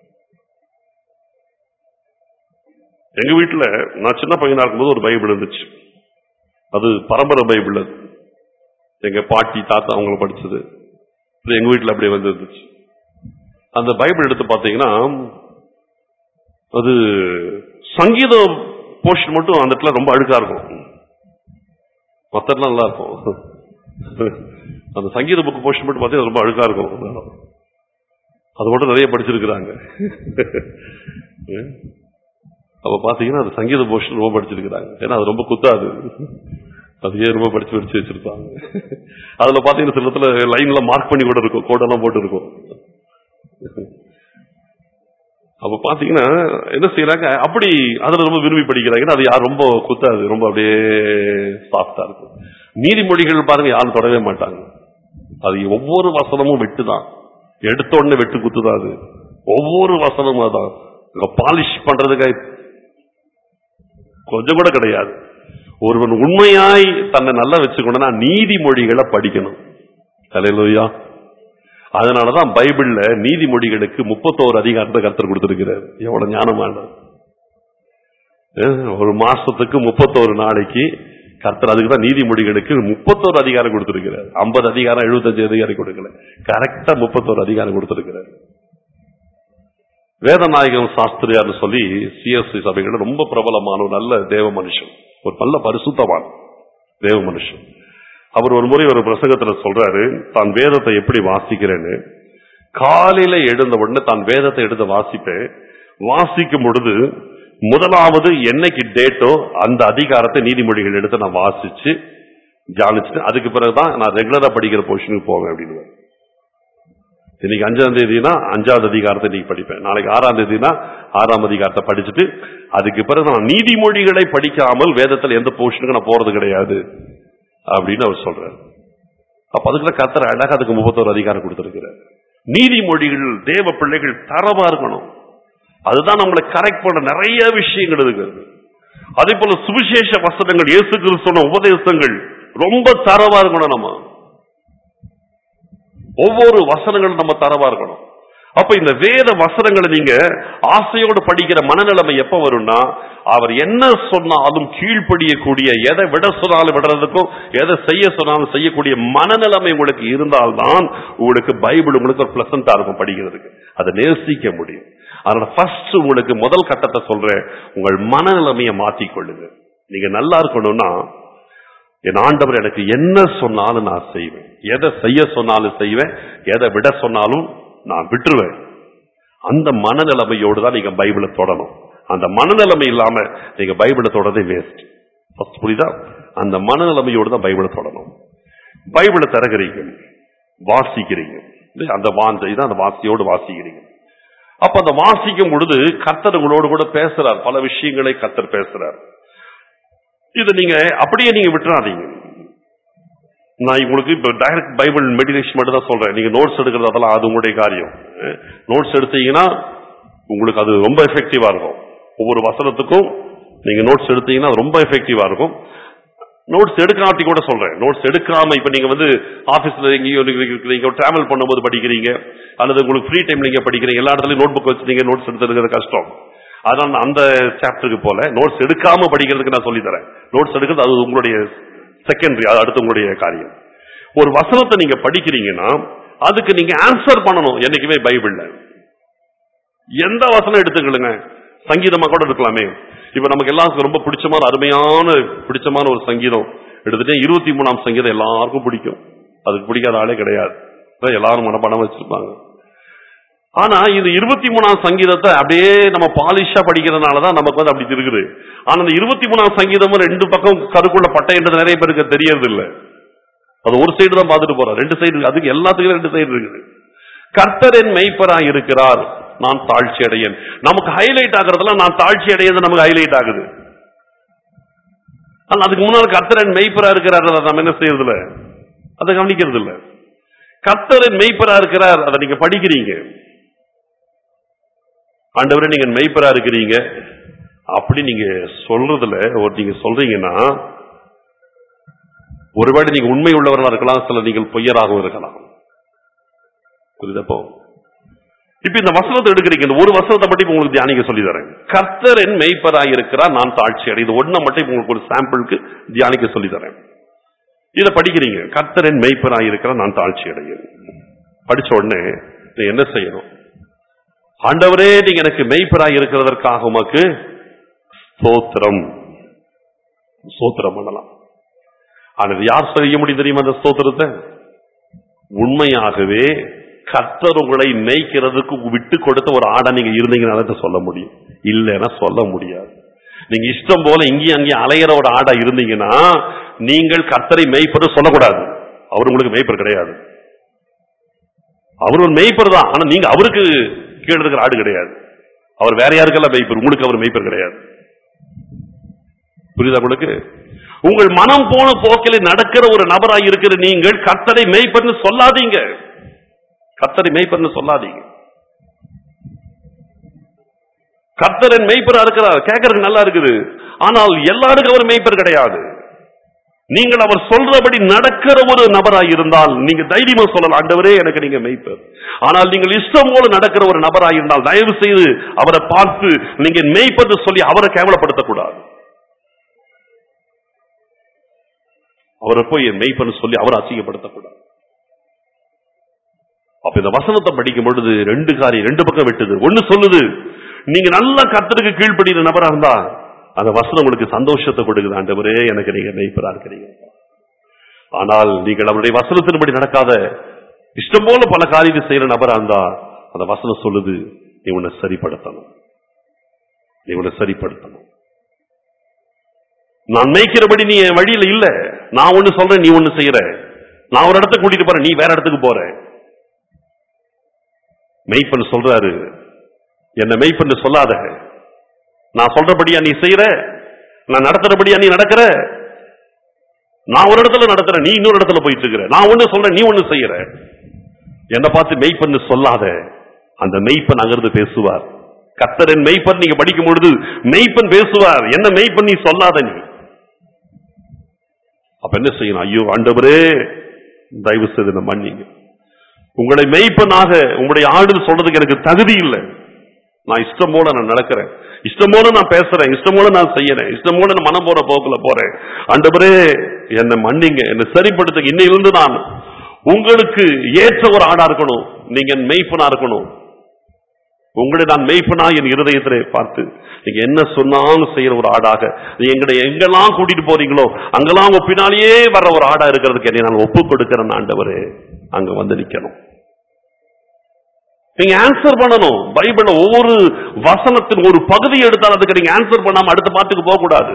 எங்க வீட்டுல நான் சின்ன பையனா இருக்கும்போது ஒரு பைபிள் இருந்துச்சு அது பரம்பரை பைபிள் அது எங்க பாட்டி தாத்தா அவங்கள படிச்சது இது எங்க வீட்டுல அப்படியே வந்து இருந்துச்சு அந்த பைபிள் எடுத்து பாத்தீங்கன்னா அது சங்கீத போர்ஷன் மட்டும் அந்த இடத்துல ரொம்ப அழுக்கா இருக்கும் மத்தெல்லாம் நல்லா இருக்கும் அந்த சங்கீத புக் போர்ஷன் மட்டும் பார்த்தீங்கன்னா ரொம்ப அழுக்கா இருக்கும் அது மட்டும் நிறைய படிச்சிருக்கிறாங்க அப்ப பாத்தீங்கன்னா அது சங்கீத போர்ஷன் ரொம்ப படிச்சிருக்கிறாங்க ஏன்னா அது ரொம்ப குத்தாது அதையே ரொம்ப படிச்சு படிச்சு வச்சிருப்பாங்க அதுல பாத்தீங்கன்னா சில இடத்துல லைன்ல மார்க் பண்ணி கூட இருக்கும் கோடெல்லாம் போட்டு இருக்கும் அப்ப பாத்தீங்கன்னா என்ன செய்யறாங்க அப்படி அதுல ரொம்ப விரும்பி படிக்கிறாங்க ஏன்னா அது யார் ரொம்ப குத்தாது ரொம்ப அப்படியே சாஃப்டா இருக்கும் நீதிமொழிகள் பாருங்க யாரும் தொடவே மாட்டாங்க அது ஒவ்வொரு வசனமும் வெட்டுதான் எடுத்த உடனே வெட்டு குத்துதான் அது ஒவ்வொரு வசனமும் அதான் பாலிஷ் பண்றதுக்கு கொஞ்சம் கூட கிடையாது ஒருவன் உண்மையாய் தன்னை நல்லா வச்சுக்கணும்னா நீதிமொழிகளை படிக்கணும் தலையிலோயா அதனாலதான் பைபிள்ல நீதிமொழிகளுக்கு முப்பத்தோரு அதிகாரத்தை கருத்தர் கொடுத்திருக்கிறார் எவ்வளவு ஞானமான ஒரு மாசத்துக்கு முப்பத்தோரு நாளைக்கு கர்த்தர் அதுக்கு தான் நீதிமொழிகளுக்கு முப்பத்தோரு அதிகாரம் கொடுத்திருக்கிறார் ஐம்பது அதிகாரம் எழுபத்தஞ்சு அதிகாரம் கொடுக்கல கரெக்டா முப்பத்தோரு அதிகாரம் கொடுத்திருக்கிறார் வேதநாயகம் சாஸ்திரியார்னு சொல்லி சிஎஸ்சி சபைகள் ரொம்ப பிரபலமான ஒரு நல்ல தேவ மனுஷன் ஒரு நல்ல பரிசுத்தவான் தேவ மனுஷன் அவர் ஒரு முறை ஒரு பிரசங்கத்துல சொல்றாரு தான் வேதத்தை எப்படி வாசிக்கிறேன்னு காலையில எழுந்த உடனே தான் வேதத்தை எடுத்து வாசிப்பேன் வாசிக்கும் பொழுது முதலாவது என்னைக்கு டேட்டோ அந்த அதிகாரத்தை நீதிமொழிகள் எடுத்து நான் வாசிச்சு தியானிச்சுட்டு அதுக்கு பிறகுதான் நான் ரெகுலரா படிக்கிற பொசிஷனுக்கு போவேன் அப்படின்னு இன்னைக்கு அஞ்சாம் தேதினா அஞ்சாவது அதிகாரத்தை நீ படிப்பேன் நாளைக்கு ஆறாம் தேதினா ஆறாம் அதிகாரத்தை படிச்சுட்டு அதுக்கு பிறகு நான் நீதிமொழிகளை படிக்காமல் வேதத்துல எந்த போர்ஷனுக்கு நான் போறது கிடையாது அப்படின்னு அவர் சொல்றாரு அப்ப அதுக்குள்ள கத்தர் அழகா அதுக்கு முப்பத்தோரு அதிகாரம் கொடுத்திருக்கிறார் நீதிமொழிகள் தேவ பிள்ளைகள் தரமா இருக்கணும் அதுதான் நம்மளை கரெக்ட் பண்ண நிறைய விஷயங்கள் இருக்கிறது அதே போல சுவிசேஷ வசனங்கள் இயேசு கிறிஸ்துவ உபதேசங்கள் ரொம்ப தரவா இருக்கணும் நம்ம ஒவ்வொரு வசனங்களும் நம்ம தரவா இருக்கணும் அப்ப இந்த வேத வசனங்களை நீங்க ஆசையோடு படிக்கிற மனநிலைமை எப்ப வரும்னா அவர் என்ன சொன்னாலும் கீழ்ப்படியக்கூடிய எதை விட சொன்னாலும் விடுறதுக்கும் எதை செய்ய சொன்னாலும் செய்யக்கூடிய மனநிலைமை உங்களுக்கு இருந்தால்தான் உங்களுக்கு பைபிள் உங்களுக்கு ஒரு பிளசண்டா இருக்கும் படிக்கிறதுக்கு அதை நேசிக்க முடியும் அதனால ஃபர்ஸ்ட் உங்களுக்கு முதல் கட்டத்தை சொல்றேன் உங்கள் மனநிலைமையை மாற்றிக்கொள்ளுங்க நீங்க நல்லா இருக்கணும்னா என் ஆண்டவர் எனக்கு என்ன சொன்னாலும் நான் செய்வேன் எதை செய்ய சொன்னாலும் செய்வேன் எதை விட சொன்னாலும் நான் விட்டுருவேன் அந்த மனநிலைமையோடு தான் நீங்க பைபிளை தொடணும் அந்த மனநிலைமை இல்லாம நீங்க பைபிளை தொடரதே வேஸ்ட் ஃபர்ஸ்ட் புரியுதா அந்த மனநிலைமையோடு தான் பைபிளை தொடணும் பைபிளை திறக்கிறீங்க வாசிக்கிறீங்க இல்லையா? அந்த வாஞ்சை தான் அந்த வாசியோடு வாசிக்கிறீங்க அப்ப அந்த வாசிக்கும் பொழுது கர்த்தர் உங்களோடு கூட பேசுறார் பல விஷயங்களை கர்த்தர் பேசுறார் இதை நீங்க அப்படியே நீங்க விட்டுறாதீங்க நான் உங்களுக்கு இப்ப டைரக்ட் பைபிள் மெடிடேஷன் மட்டும் தான் சொல்றேன் நீங்க நோட்ஸ் எடுக்கிறது அதெல்லாம் அது உங்களுடைய காரியம் நோட்ஸ் எடுத்தீங்கன்னா உங்களுக்கு அது ரொம்ப எஃபெக்டிவா இருக்கும் ஒவ்வொரு வசனத்துக்கும் நீங்க நோட்ஸ் எடுத்தீங்கன்னா அது ரொம்ப எஃபெக்டிவா இருக்கும் நோட்ஸ் எடுக்காட்டி கூட சொல்றேன் நோட்ஸ் எடுக்காம இப்ப நீங்க வந்து ஆபீஸ்ல எங்கேயோ நீங்க டிராவல் பண்ணும்போது படிக்கிறீங்க அல்லது உங்களுக்கு ஃப்ரீ டைம்ல நீங்க படிக்கிறீங்க எல்லா இடத்துலயும் நோட் புக் வச்சு நீங்க நோட்ஸ் எடுத்துருக்கிறது கஷ்டம் அதனால நான் அந்த சாப்டருக்கு போல நோட்ஸ் எடுக்காம படிக்கிறதுக்கு நான் சொல்லி தரேன் நோட்ஸ் எடுக்கிறது அது உங்களுடைய செகண்டரி அது அடுத்து உங்களுடைய காரியம் ஒரு வசனத்தை நீங்க படிக்கிறீங்கன்னா அதுக்கு நீங்க ஆன்சர் பண்ணணும் என்னைக்குமே பைபிள்ல எந்த வசனம் எடுத்துக்கலுங்க சங்கீதமா கூட இருக்கலாமே இப்ப நமக்கு எல்லாருக்கும் ரொம்ப பிடிச்சமான அருமையான பிடிச்சமான ஒரு சங்கீதம் எடுத்துட்டு இருபத்தி மூணாம் சங்கீதம் எல்லாருக்கும் பிடிக்கும் அதுக்கு பிடிக்காத ஆளே கிடையாது அதான் எல்லாரும் மனப்பாடம் வச்சிருப்பாங்க ஆனா இது இருபத்தி மூணாம் சங்கீதத்தை அப்படியே நம்ம பாலிஷா படிக்கிறதுனாலதான் நமக்கு வந்து அப்படி இருக்குது ஆனா இந்த இருபத்தி மூணாம் சங்கீதமும் ரெண்டு பக்கம் கருக்குள்ள பட்டைன்றது நிறைய பேருக்கு தெரியறது இல்ல அது ஒரு சைடு தான் பார்த்துட்டு போறோம் ரெண்டு சைடு அதுக்கு எல்லாத்துக்கும் ரெண்டு சைடு இருக்குது கர்த்தரின் மெய்ப்பராய் இருக்கிறார் நான் தாழ்ச்சி அடையேன் நமக்கு ஹைலைட் ஆகுறதுலாம் நான் தாழ்ச்சி அடையது நமக்கு ஹைலைட் ஆகுது ஆனா அதுக்கு முன்னால் கர்த்தரன் மெய்ப்பரா இருக்கிறார் அதை நம்ம என்ன செய்யறது இல்ல அதை கவனிக்கிறது இல்ல கர்த்தரின் மெய்ப்பரா இருக்கிறார் அதை நீங்க படிக்கிறீங்க ஆண்டவரே நீங்க மெய்ப்பரா இருக்கிறீங்க அப்படி நீங்க சொல்றதுல ஒரு நீங்க சொல்றீங்கன்னா ஒருவேளை நீங்க உண்மை உள்ளவர்களா இருக்கலாம் சில நீங்கள் பொய்யராகவும் இருக்கலாம் புரியுதப்போ இப்ப இந்த வசனத்தை எடுக்கிறீங்க இந்த ஒரு வசனத்தை மட்டும் இப்ப உங்களுக்கு தியானிக்க சொல்லி தரேன் கர்த்தரின் மெய்ப்பராய் இருக்கிறார் நான் தாழ்ச்சி அடை இது ஒண்ணை மட்டும் இப்ப உங்களுக்கு ஒரு சாம்பிளுக்கு தியானிக்க சொல்லி தரேன் இதை படிக்கிறீங்க கர்த்தரின் மெய்ப்பராய் இருக்கிறார் நான் தாழ்ச்சி அடையேன் படிச்ச உடனே நீ என்ன செய்யணும் ஆண்டவரே நீங்க எனக்கு மெய்ப்பராய் இருக்கிறதற்காக உமக்கு ஸ்தோத்திரம் ஸ்தோத்திரம் பண்ணலாம் ஆனா இது யார் செய்ய முடியும் தெரியுமா அந்த ஸ்தோத்திரத்தை உண்மையாகவே கர்த்தர் உங்களை மேய்க்கிறதுக்கு விட்டு கொடுத்த ஒரு ஆடை நீங்க இருந்தீங்கன்னா தான் சொல்ல முடியும் இல்லைன்னா சொல்ல முடியாது நீங்க இஷ்டம் போல இங்கேயும் அங்கேயும் அலையிற ஒரு ஆடா இருந்தீங்கன்னா நீங்கள் கர்த்தரை மேய்ப்பது சொல்லக்கூடாது அவர் உங்களுக்கு மேய்ப்பர் கிடையாது அவர் ஒரு மேய்ப்பர் தான் ஆனா நீங்க அவருக்கு கீழே இருக்கிற ஆடு கிடையாது அவர் வேற யாருக்கெல்லாம் மேய்ப்பர் உங்களுக்கு அவர் மேய்ப்பர் கிடையாது புரியுதா உங்களுக்கு உங்கள் மனம் போன போக்கில் நடக்கிற ஒரு நபராய் இருக்கிற நீங்கள் கர்த்தரை மேய்ப்பர்னு சொல்லாதீங்க கர்த்தரை மெய்ப்பர்னு சொல்லாதீங்க கர்த்தரன் மெய்ப்பரா இருக்கிறார் கேட்கறதுக்கு நல்லா இருக்குது ஆனால் எல்லாருக்கும் அவர் மெய்ப்பர் கிடையாது நீங்கள் அவர் சொல்றபடி நடக்கிற ஒரு நபராய் இருந்தால் நீங்க தைரியமா சொல்லலாம் ஆண்டவரே எனக்கு நீங்க மெய்ப்பர் ஆனால் நீங்கள் இஷ்டம் போல நடக்கிற ஒரு நபராய் இருந்தால் தயவு செய்து அவரை பார்த்து நீங்க மெய்ப்பர்னு சொல்லி அவரை கேவலப்படுத்தக்கூடாது அவரை போய் என் மெய்ப்பன்னு சொல்லி அவரை அசிங்கப்படுத்தக்கூடாது அப்ப இந்த வசனத்தை படிக்கும் பொழுது ரெண்டு காரியம் ரெண்டு பக்கம் வெட்டுது ஒண்ணு சொல்லுது நீங்க நல்ல கர்த்தருக்கு கீழ்ப்படிகிற நபரா இருந்தா அந்த வசனம் உங்களுக்கு சந்தோஷத்தை கொடுக்குது ஆண்டவரே எனக்கு நீங்க மெய்ப்பரா இருக்கிறீங்க ஆனால் நீங்கள் அவருடைய வசனத்தின்படி நடக்காத இஷ்டம் போல பல காரியத்தை செய்யற நபரா இருந்தா அந்த வசனம் சொல்லுது நீ உன்னை சரிப்படுத்தணும் நீ உன்னை சரிப்படுத்தணும் நான் மேய்க்கிறபடி நீ என் வழியில இல்ல நான் ஒண்ணு சொல்றேன் நீ ஒண்ணு செய்யற நான் ஒரு இடத்துக்கு கூட்டிட்டு போறேன் நீ வேற இடத்துக்கு போற மெய்ப்பன் சொல்றாரு என்ன மெய்ப்பன் சொல்லாத நான் சொல்றபடியா நீ செய்யற நான் நடத்துறபடியா நீ நடக்கிற நான் ஒரு இடத்துல நடத்துறேன் நீ இன்னொரு இடத்துல போயிட்டு இருக்கிற நான் ஒண்ணு சொல்றேன் நீ ஒண்ணு செய்யற என்ன பார்த்து மெய்ப்பன்னு சொல்லாத அந்த மெய்ப்பன் அங்கிருந்து பேசுவார் கத்தரின் மெய்ப்பன் நீங்க படிக்கும் பொழுது மெய்ப்பன் பேசுவார் என்ன மெய்ப்பன் நீ சொல்லாத நீ அப்ப என்ன செய்யணும் ஐயோ ஆண்டவரே தயவு செய்து என்ன மன்னிங்க உங்களை மெய்ப்பனாக உங்களுடைய ஆடு சொல்றதுக்கு எனக்கு தகுதி இல்லை நான் இஷ்டம் போல நான் நடக்கிறேன் இஷ்டம் போல நான் பேசுறேன் இஷ்டம் போல நான் செய்யறேன் இஷ்டம் போல நான் மனம் போற போக்குல போறேன் ஆண்டவரே என்னை மன்னிங்க என்னை சரிப்படுத்துங்க இன்னையிலிருந்து நான் உங்களுக்கு ஏற்ற ஒரு ஆடா இருக்கணும் நீங்க என் மெய்ப்பனா இருக்கணும் உங்களை நான் மெய்ப்பனா என் இருதயத்திலே பார்த்து நீங்க என்ன சொன்னாலும் செய்யற ஒரு ஆடாக நீ எங்களை எங்கெல்லாம் கூட்டிட்டு போறீங்களோ அங்கெல்லாம் உங்க பின்னாலேயே வர்ற ஒரு ஆடா இருக்கிறதுக்கு என்னை நான் ஒப்பு கொடுக்கிறேன் ஆண்டவரே அங்க வந்து நிக்கணும் நீங்க ஆன்சர் பண்ணணும் பைபிள்ல ஒவ்வொரு வசனத்தின் ஒரு பகுதி எடுத்தால் அதுக்கு நீங்க ஆன்சர் பண்ணாம அடுத்த பாட்டுக்கு போக கூடாது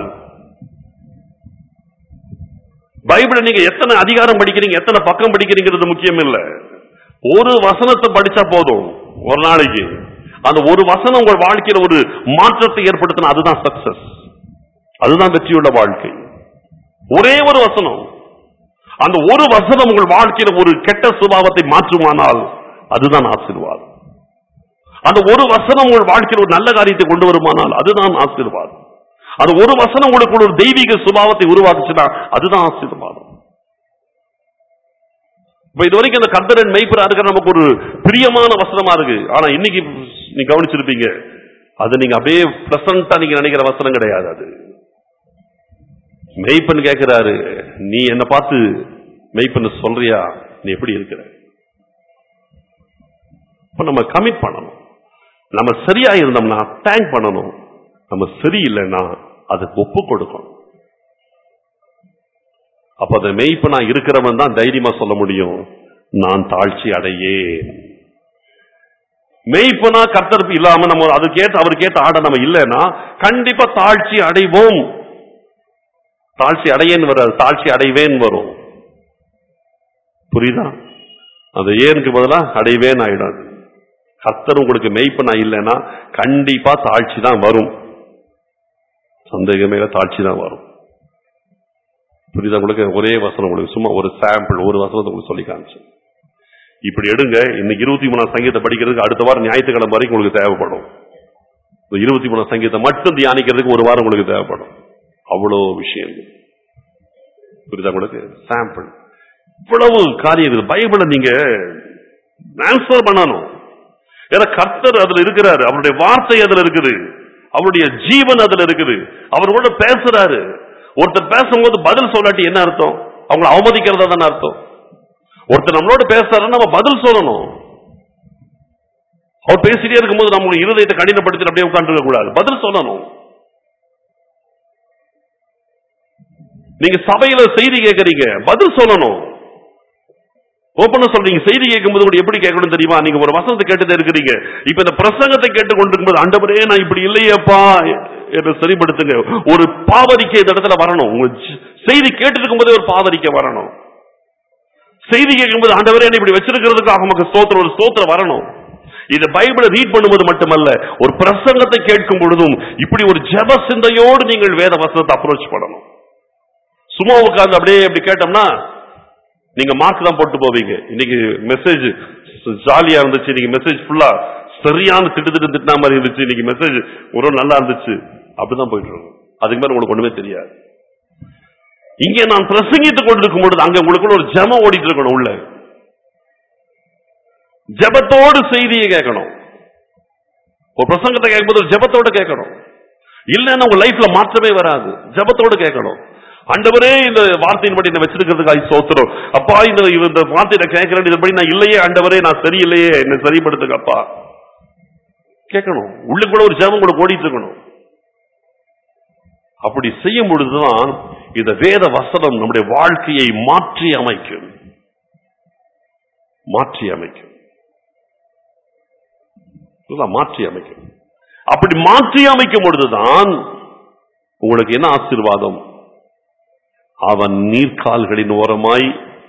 பைபிளை நீங்க எத்தனை அதிகாரம் படிக்கிறீங்க எத்தனை பக்கம் படிக்கிறீங்கிறது முக்கியம் இல்ல ஒரு வசனத்தை படிச்சா போதும் ஒரு நாளைக்கு அந்த ஒரு வசனம் உங்கள் வாழ்க்கையில ஒரு மாற்றத்தை ஏற்படுத்தினா அதுதான் சக்சஸ் அதுதான் வெற்றியுள்ள வாழ்க்கை ஒரே ஒரு வசனம் அந்த ஒரு வசனம் உங்கள் வாழ்க்கையில ஒரு கெட்ட சுபாவத்தை மாற்றுமானால் அதுதான் ஆசீர்வாதம் அந்த ஒரு வசனம் உங்கள் வாழ்க்கையில் ஒரு நல்ல காரியத்தை கொண்டு வருமானால் அதுதான் ஆசீர்வாதம் அந்த ஒரு வசனம் உங்களுக்கு ஒரு தெய்வீக சுபாவத்தை உருவாக்குச்சுன்னா அதுதான் ஆசீர்வாதம் இப்ப இது வரைக்கும் அந்த கர்த்தரன் மெய்ப்பரா இருக்கிற நமக்கு ஒரு பிரியமான வசனமா இருக்கு ஆனா இன்னைக்கு நீங்க கவனிச்சிருப்பீங்க அது நீங்க அப்படியே பிளசண்டா நீங்க நினைக்கிற வசனம் கிடையாது அது மெய்ப்பன் கேட்கிறாரு நீ என்ன பார்த்து மெய்ப்பன் சொல்றியா நீ எப்படி இருக்கிற இப்ப நம்ம கமிட் பண்ணணும் நம்ம சரியா இருந்தோம்னா தேங்க் பண்ணணும் நம்ம சரியில்லைன்னா அதுக்கு ஒப்பு கொடுக்கணும் அப்ப அந்த மெய்ப்பனா இருக்கிறவன் தான் தைரியமா சொல்ல முடியும் நான் தாழ்ச்சி அடையேன் மெய்ப்பனா கர்த்தர்ப்பு இல்லாம நம்ம அதுக்கேற்ற அவருக்கேற்ற ஆட நம்ம இல்லைன்னா கண்டிப்பா தாழ்ச்சி அடைவோம் தாழ்ச்சி அடையேன் வராது தாழ்ச்சி அடைவேன் வரும் புரியுதா அது ஏனுக்கு பதிலா அடைவேன் ஆயிடாது கர்த்தர் உங்களுக்கு மெய்ப்பனா இல்லைன்னா கண்டிப்பா தாழ்ச்சி தான் வரும் சந்தேகமே இல்ல, தாழ்ச்சி தான் வரும் புரியுதா உங்களுக்கு ஒரே வசனம் உங்களுக்கு சும்மா ஒரு சாம்பிள் ஒரு வசனத்தை உங்களுக்கு சொல்லி காமிச்சு இப்படி எடுங்க இன்னைக்கு இருபத்தி மூணாம் சங்கீதத்தை படிக்கிறதுக்கு அடுத்த வாரம் ஞாயிற்றுக்கிழமை வரைக்கும் உங்களுக்கு தேவைப்படும் இந்த இருபத்தி மூணாம் சங்கீதத்தை மட்டும் தியானிக்கிறதுக்கு ஒரு வாரம் உங்களுக்கு தேவைப்படும் அவ்வளோ விஷயங்கள் புரியுதா உங்களுக்கு சாம்பிள் இவ்வளவு காரியம் இருக்குது பைபிளை நீங்க ஆன்சர் பண்ணணும் ஏன்னா கர்த்தர் அதுல இருக்கிறாரு அவருடைய வார்த்தை அதுல இருக்குது அவருடைய ஜீவன் அதுல இருக்குது அவர் கூட பேசுறாரு ஒருத்தர் பேசும்போது பதில் சொல்லாட்டி என்ன அர்த்தம் அவங்கள அவமதிக்கிறதா தானே அர்த்தம் ஒருத்தர் நம்மளோட பேசுறாருன்னா நம்ம பதில் சொல்லணும் அவர் பேசிட்டே இருக்கும்போது நம்ம இருதயத்தை கடினப்படுத்தி அப்படியே உட்கார்ந்து கூடாது பதில் சொல்லணும் நீங்க சபையில செய்தி கேட்கறீங்க பதில் சொல்லணும் ஓப்பனா சொல்றீங்க செய்தி கேட்கும்போது கூட எப்படி கேட்கணும் தெரியுமா நீங்க ஒரு வசனத்தை கேட்டுட்டே இருக்கிறீங்க இப்ப இந்த பிரசங்கத்தை கேட்டு கொண்டிருக்கும்போது ஆண்டவரே நான் இப்படி இல்லையேப்பா என்று சரிப்படுத்துங்க ஒரு பாவரிக்கை இந்த இடத்துல வரணும் உங்க ஜ- செய்தி கேட்டு இருக்கும்போதே ஒரு பாவரிக்கை வரணும் செய்தி கேட்கும்போது ஆண்டவரே என்னை இப்படி வச்சிருக்கிறதுக்காக நமக்கு ஸ்தோத்திரம் ஒரு ஸ்தோத்திரம் வரணும் இந்த பைபிளை ரீட் பண்ணும்போது மட்டுமல்ல ஒரு பிரசங்கத்தை கேட்கும் பொழுதும் இப்படி ஒரு ஜெப சிந்தையோடு நீங்கள் வேத வசனத்தை அப்ரோச் பண்ணணும் சும்மா உட்கார்ந்து அப்படியே அப்படி கேட்டோம்னா நீங்க மார்க் தான் போட்டு போவீங்க இன்னைக்கு மெசேஜ் ஜாலியா இருந்துச்சு இன்னைக்கு மெசேஜ் ஃபுல்லா சரியான திட்டு திட்டு திட்டின மாதிரி இருந்துச்சு இன்னைக்கு மெசேஜ் ஒரு நல்லா இருந்துச்சு அப்படிதான் போயிட்டு இருக்கும் அதுக்கு மேல உங்களுக்கு ஒண்ணுமே தெரியாது இங்கே நான் பிரசங்கித்துக் கொண்டிருக்கும் பொழுது அங்க உங்களுக்குள்ள ஒரு ஜெபம் ஓடிட்டு இருக்கணும் உள்ள ஜெபத்தோடு செய்தியை கேட்கணும் ஒரு பிரசங்கத்தை கேட்கும்போது ஒரு ஜெபத்தோட கேட்கணும் இல்லைன்னா உங்க லைஃப்ல மாற்றமே வராது ஜெபத்தோடு கேட்கணும் ஆண்டவரே இந்த வார்த்தையின்படி என்ன வச்சிருக்கிறதுக்காக சோத்திரம் அப்பா இந்த இந்த வார்த்தையை கேட்கிறேன் இதன்படி நான் இல்லையே ஆண்டவரே நான் சரியில்லையே என்ன சரிப்படுத்துங்க அப்பா கேட்கணும் உள்ள கூட ஒரு ஜெபம் கூட ஓடிட்டு இருக்கணும் அப்படி செய்யும் பொழுதுதான் இந்த வேத வசனம் நம்முடைய வாழ்க்கையை மாற்றி அமைக்கும் மாற்றி அமைக்கும் இதெல்லாம் மாற்றி அமைக்கும் அப்படி மாற்றி அமைக்கும் பொழுதுதான் உங்களுக்கு என்ன ஆசீர்வாதம் அவன் நீர்க்கால்களின் ஓரமாய்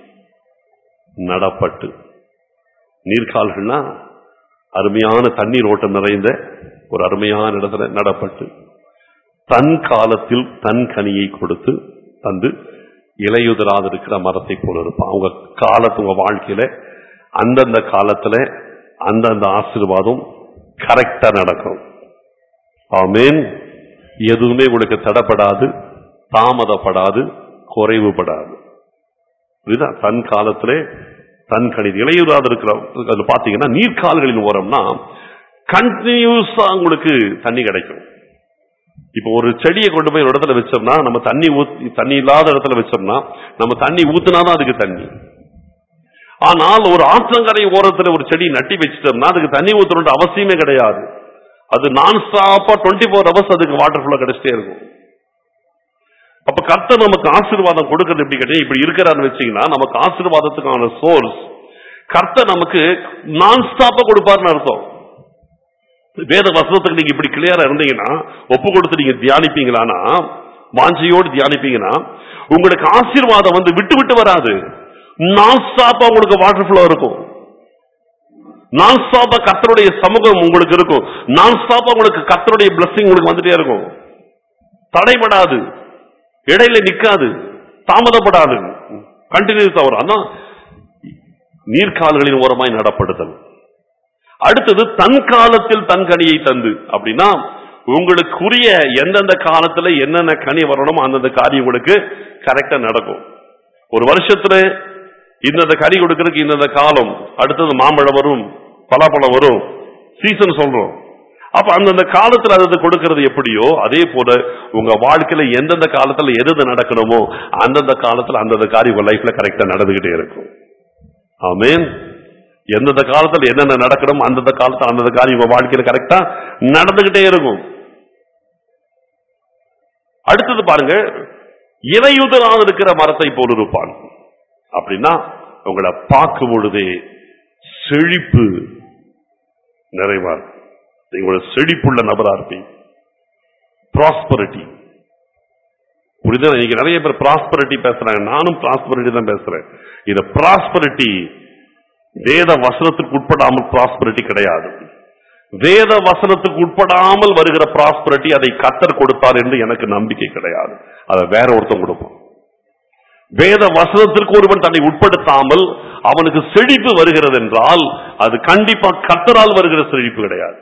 நடப்பட்டு நீர்க்கால்கள்னா அருமையான தண்ணீர் ஓட்டம் நிறைந்த ஒரு அருமையான இடத்துல நடப்பட்டு தன் காலத்தில் தன் கனியை கொடுத்து தந்து இலையுதராது இருக்கிற மரத்தை போல இருப்பான் அவங்க காலத்து உங்க வாழ்க்கையில அந்தந்த காலத்துல அந்தந்த ஆசீர்வாதம் கரெக்டா நடக்கும் ஆமேன் எதுவுமே உங்களுக்கு தடப்படாது தாமதப்படாது குறைவுபடாது புரியுதா தன் காலத்திலே தன் கணித இளையுறாது இருக்கிற அதுல பாத்தீங்கன்னா நீர்க்கால்களின் ஓரம்னா கண்டினியூஸா உங்களுக்கு தண்ணி கிடைக்கும் இப்போ ஒரு செடியை கொண்டு போய் ஒரு இடத்துல வச்சோம்னா நம்ம தண்ணி ஊத்தி தண்ணி இல்லாத இடத்துல வச்சோம்னா நம்ம தண்ணி ஊத்துனாதான் அதுக்கு தண்ணி ஆனால் ஒரு ஆற்றங்கரை ஓரத்துல ஒரு செடி நட்டி வச்சிட்டோம்னா அதுக்கு தண்ணி ஊத்தணுன்ற அவசியமே கிடையாது அது நான் ஸ்டாப்பா டுவெண்ட்டி ஃபோர் ஹவர்ஸ் அதுக்கு வாட்டர் ஃப்ளோ கிடைச்சிட்டே இருக்கும் அப்ப கர்த்தர் நமக்கு ஆசீர்வாதம் கொடுக்கறது எப்படி கேட்டீங்க இப்படி இருக்கிறான்னு வச்சீங்கன்னா நமக்கு ஆசீர்வாதத்துக்கான சோர்ஸ் கர்த்தர் நமக்கு நான் ஸ்டாப்பா கொடுப்பாருன்னு அர்த்தம் வேத வசனத்துக்கு நீங்க இப்படி கிளியரா இருந்தீங்கன்னா ஒப்பு கொடுத்து நீங்க தியானிப்பீங்களானா வாஞ்சையோடு தியானிப்பீங்கன்னா உங்களுக்கு ஆசீர்வாதம் வந்து விட்டு விட்டு வராது நான் ஸ்டாப்பா உங்களுக்கு வாட்டர் ஃப்ளோ இருக்கும் நான் ஸ்டாப்பா கர்த்தருடைய சமூகம் உங்களுக்கு இருக்கும் நான் ஸ்டாப்பா உங்களுக்கு கர்த்தருடைய blessing உங்களுக்கு வந்துட்டே இருக்கும் தடைபடாது இடையில நிக்காது தாமதப்படாது கண்டினியூஸ் வரும் அதான் நீர்க்கால்களின் ஓரமாய் நடப்படுதல் அடுத்தது தன் காலத்தில் தன் கனியை தந்து அப்படின்னா உங்களுக்குரிய எந்தெந்த காலத்துல என்னென்ன கனி வரணுமோ அந்தந்த காரியம் உங்களுக்கு கரெக்டா நடக்கும் ஒரு வருஷத்துல இந்தந்த கனி கொடுக்கறதுக்கு இந்தந்த காலம் அடுத்தது மாம்பழம் வரும் பலாப்பழம் வரும் சீசன் சொல்றோம் அப்ப அந்தந்த காலத்துல அது கொடுக்கறது எப்படியோ அதே போல உங்க வாழ்க்கையில எந்தெந்த காலத்துல எது எது நடக்கணுமோ அந்தந்த காலத்துல அந்தந்த காரியம் உங்க லைஃப்ல கரெக்டா நடந்துகிட்டே இருக்கும் ஆமென் எந்தெந்த காலத்துல என்னென்ன நடக்கணும் அந்தந்த காலத்துல அந்தந்த காரியம் உங்க வாழ்க்கையில கரெக்டா நடந்துகிட்டே இருக்கும் அடுத்தது பாருங்க இலையுதராக இருக்கிற மரத்தை போல் இருப்பான் அப்படின்னா உங்களை பார்க்கும் பொழுதே செழிப்பு நிறைவா இருக்கும். நீங்க ஒரு செழிப்புள்ள நபரா இருப்பீங்க ப்ராஸ்பரிட்டி புரியுதா இன்னைக்கு நிறைய பேர் ப்ராஸ்பரிட்டி பேசுறாங்க நானும் ப்ராஸ்பரிட்டி தான் பேசுறேன் இது ப்ராஸ்பரிட்டி வேத வசனத்துக்கு உட்படாமல் ப்ராஸ்பரிட்டி கிடையாது வேத வசனத்துக்கு உட்படாமல் வருகிற ப்ராஸ்பரிட்டி அதை கத்தர் கொடுத்தார் என்று எனக்கு நம்பிக்கை கிடையாது அதை வேற ஒருத்தன் கொடுப்பான் வேத வசனத்திற்கு ஒருவன் தன்னை உட்படுத்தாமல் அவனுக்கு செழிப்பு வருகிறது என்றால் அது கண்டிப்பா கத்தரால் வருகிற செழிப்பு கிடையாது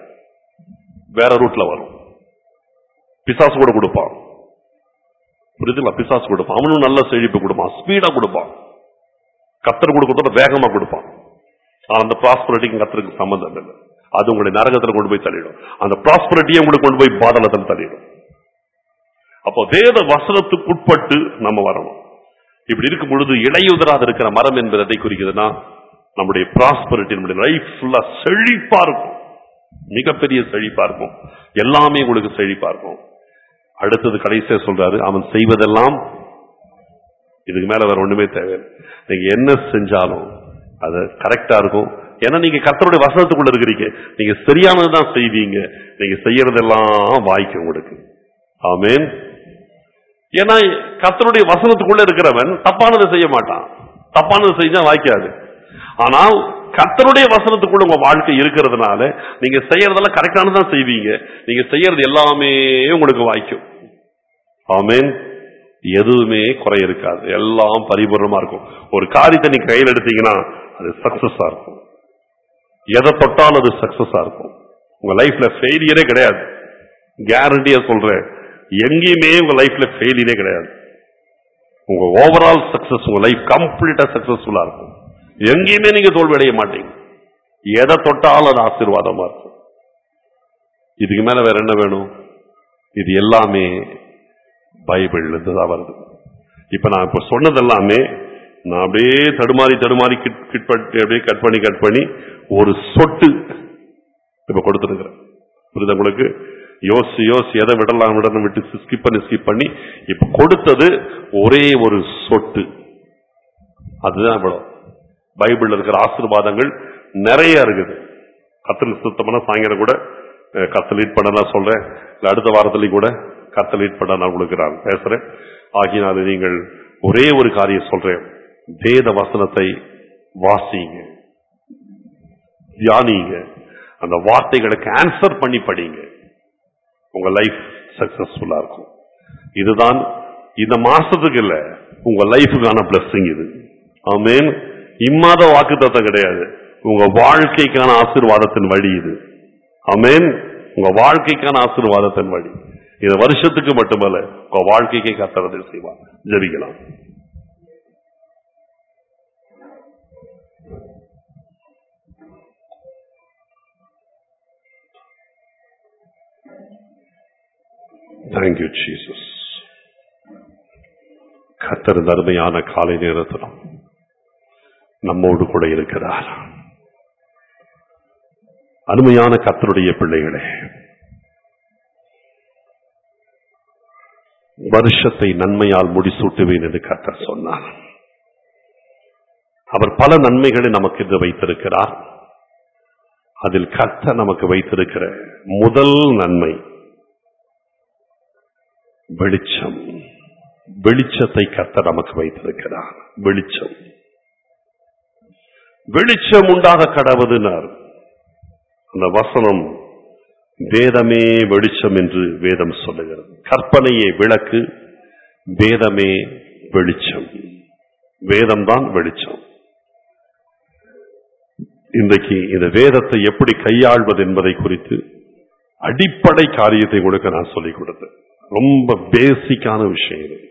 வேற ரூட்ல வரும் பிசாசு கூட கொடுப்பான் புரியுதுங்களா பிசாசு கொடுப்பான் அவனும் நல்ல செழிப்பு கொடுப்பான் ஸ்பீடா கொடுப்பான் கத்தர் கொடுக்கறதோட வேகமா கொடுப்பான் ஆனா அந்த ப்ராஸ்பரிட்டிக்கு கத்தருக்கு சம்பந்தம் இல்லை அது உங்களை நரகத்துல கொண்டு போய் தள்ளிடும் அந்த ப்ராஸ்பரிட்டியை உங்களுக்கு கொண்டு போய் பாதளத்தில் தள்ளிடும் அப்போ வேத வசனத்துக்கு உட்பட்டு நம்ம வரணும் இப்படி இருக்கும் பொழுது இடையுதராது இருக்கிற மரம் என்பது எதை குறிக்குதுன்னா நம்முடைய ப்ராஸ்பரிட்டி நம்முடைய லைஃப் ஃபுல்லா செழிப்பா இருக்கும் மிகப்பெரிய செழிப்பா இருக்கும் எல்லாமே உங்களுக்கு செழிப்பா இருக்கும் அடுத்தது கடைசியா சொல்றாரு அவன் செய்வதெல்லாம் இதுக்கு மேல வேற ஒண்ணுமே தேவையில்லை நீங்க என்ன செஞ்சாலும் அது கரெக்டா இருக்கும் ஏன்னா நீங்க கர்த்தருடைய வசனத்துக்குள்ள இருக்கிறீங்க நீங்க சரியானதுதான் செய்வீங்க நீங்க செய்யறதெல்லாம் வாய்க்கும் உங்களுக்கு ஆமென் ஏன்னா கர்த்தருடைய வசனத்துக்குள்ள இருக்கிறவன் தப்பானதை செய்ய மாட்டான் தப்பானது செஞ்சா வாய்க்காது ஆனால் கர்த்தருடைய வசனத்துக்குள்ள உங்க வாழ்க்கை இருக்கிறதுனால நீங்க செய்யறதெல்லாம் கரெக்டானதான் செய்வீங்க நீங்க செய்யறது எல்லாமே உங்களுக்கு வாய்க்கும் ஆமென் எதுவுமே குறை இருக்காது எல்லாம் பரிபூர்ணமா இருக்கும் ஒரு காரியத்தை நீங்க கையில் எடுத்தீங்கன்னா அது சக்சஸா இருக்கும் எதை தொட்டாலும் அது சக்சஸா இருக்கும் உங்க லைஃப்ல ஃபெயிலியரே கிடையாது கேரண்டியா சொல்றேன் எங்கேயுமே உங்க லைஃப்ல ஃபெயிலியரே கிடையாது உங்க ஓவரால் சக்சஸ் உங்க லைஃப் கம்ப்ளீட்டா சக்சஸ்ஃபுல்லா இருக்கும் எங்கேயுமே நீங்க தோல்வி அடைய மாட்டீங்க எதை தொட்டாலும் அது ஆசீர்வாதமா இருக்கும் இதுக்கு மேல வேற என்ன வேணும் இது எல்லாமே பைபிள்ல இருந்து தான் வருது இப்ப நான் இப்ப சொன்னதெல்லாமே நான் அப்படியே தடுமாறி தடுமாறி கிட் கிட் பண்ணி அப்படியே கட் பண்ணி கட் பண்ணி ஒரு சொட்டு இப்ப கொடுத்துருக்கிறேன் புரியுதா உங்களுக்கு யோசி யோசி எதை விடலாம் விடணும் விட்டு ஸ்கிப் பண்ணி ஸ்கிப் பண்ணி இப்ப கொடுத்தது ஒரே ஒரு சொட்டு அதுதான் இவ்வளவு பைபிள்ல இருக்கிற ஆசீர்வாதங்கள் நிறைய இருக்குது கத்தல் சுத்தமான சாயங்காலம் கூட அஹ், கத்தல் லீட் பண்ண நான் சொல்றேன் இல்ல அடுத்த வாரத்திலையும் கூட கத்தல் லீட் பண்ண நான் உங்களுக்கு நான் பேசுறேன் ஆகினால நீங்கள் ஒரே ஒரு காரியம் சொல்றேன் வேத வசனத்தை வாசிங்க தியானிங்க அந்த வார்த்தைகளுக்கு ஆன்சர் பண்ணி படிங்க உங்க லைஃப் சக்சஸ்ஃபுல்லா இருக்கும் இதுதான் இந்த மாசத்துக்கு இல்ல உங்க லைஃபுக்கான பிளஸ்ஸிங் இது ஆமேன் இம்மாத வாக்குத்தத்தம் கிடையாது உங்க வாழ்க்கைக்கான ஆசீர்வாதத்தின் வழி இது ஆமேன் உங்க வாழ்க்கைக்கான ஆசீர்வாதத்தின் வழி இது வருஷத்துக்கு மட்டுமல்ல உங்க வாழ்க்கைக்கே கத்தரதை செய்வார் ஜெபிக்கலாம் தேங்க்யூ ஜீசஸ் கத்தர் இந்த அருமையான காலை நேரத்திலும் நம்மோடு கூட இருக்கிறார் அருமையான கத்தருடைய பிள்ளைகளே வருஷத்தை நன்மையால் முடிசூட்டுவேன் என்று கத்தர் சொன்னார் அவர் பல நன்மைகளை நமக்கு இன்று வைத்திருக்கிறார் அதில் கர்த்தர் நமக்கு வைத்திருக்கிற முதல் நன்மை வெளிச்சம் வெளிச்சத்தை கர்த்தர் நமக்கு வைத்திருக்கிறார் வெளிச்சம் வெளிச்சம் உண்டாக கடவுதுனார் அந்த வசனம் வேதமே வெளிச்சம் என்று வேதம் சொல்லுகிறது கற்பனையே விளக்கு வேதமே வெளிச்சம் வேதம்தான் வெளிச்சம் இன்றைக்கு இந்த வேதத்தை எப்படி கையாள்வது என்பதை குறித்து அடிப்படை காரியத்தை கொடுக்க நான் சொல்லிக் கொடுத்தேன் ரொம்ப பேசிக்கான விஷயம் இது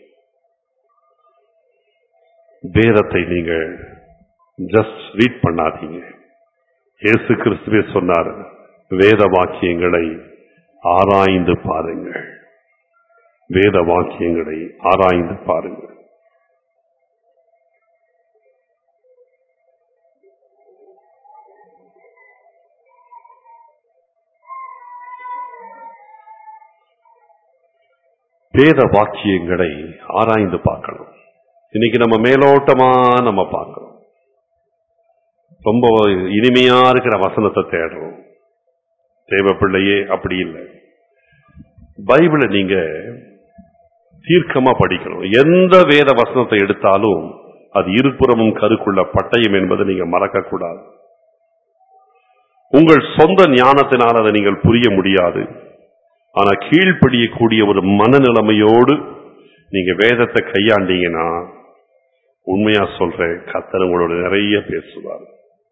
வேதத்தை நீங்கள் ஜஸ்ட் ரீட் பண்ணாதீங்க இயேசு கிறிஸ்துவே சொன்னார் வேத வாக்கியங்களை ஆராய்ந்து பாருங்கள் வேத வாக்கியங்களை ஆராய்ந்து பாருங்கள் வேத வாக்கியங்களை ஆராய்ந்து பார்க்கணும் இன்னைக்கு நம்ம மேலோட்டமா நம்ம பார்க்கிறோம் ரொம்ப இனிமையா இருக்கிற வசனத்தை தேடுறோம் தேவ பிள்ளையே அப்படி இல்லை பைபிளை நீங்க தீர்க்கமா படிக்கணும் எந்த வேத வசனத்தை எடுத்தாலும் அது இருபுறமும் கருக்குள்ள பட்டயம் என்பதை நீங்க மறக்க கூடாது உங்கள் சொந்த ஞானத்தினால் அதை நீங்கள் புரிய முடியாது ஆனா கீழ்ப்படியக்கூடிய ஒரு மனநிலைமையோடு நீங்க வேதத்தை கையாண்டீங்கன்னா உண்மையா சொல்றேன் கத்தர் உங்களோட நிறைய பேசுவார்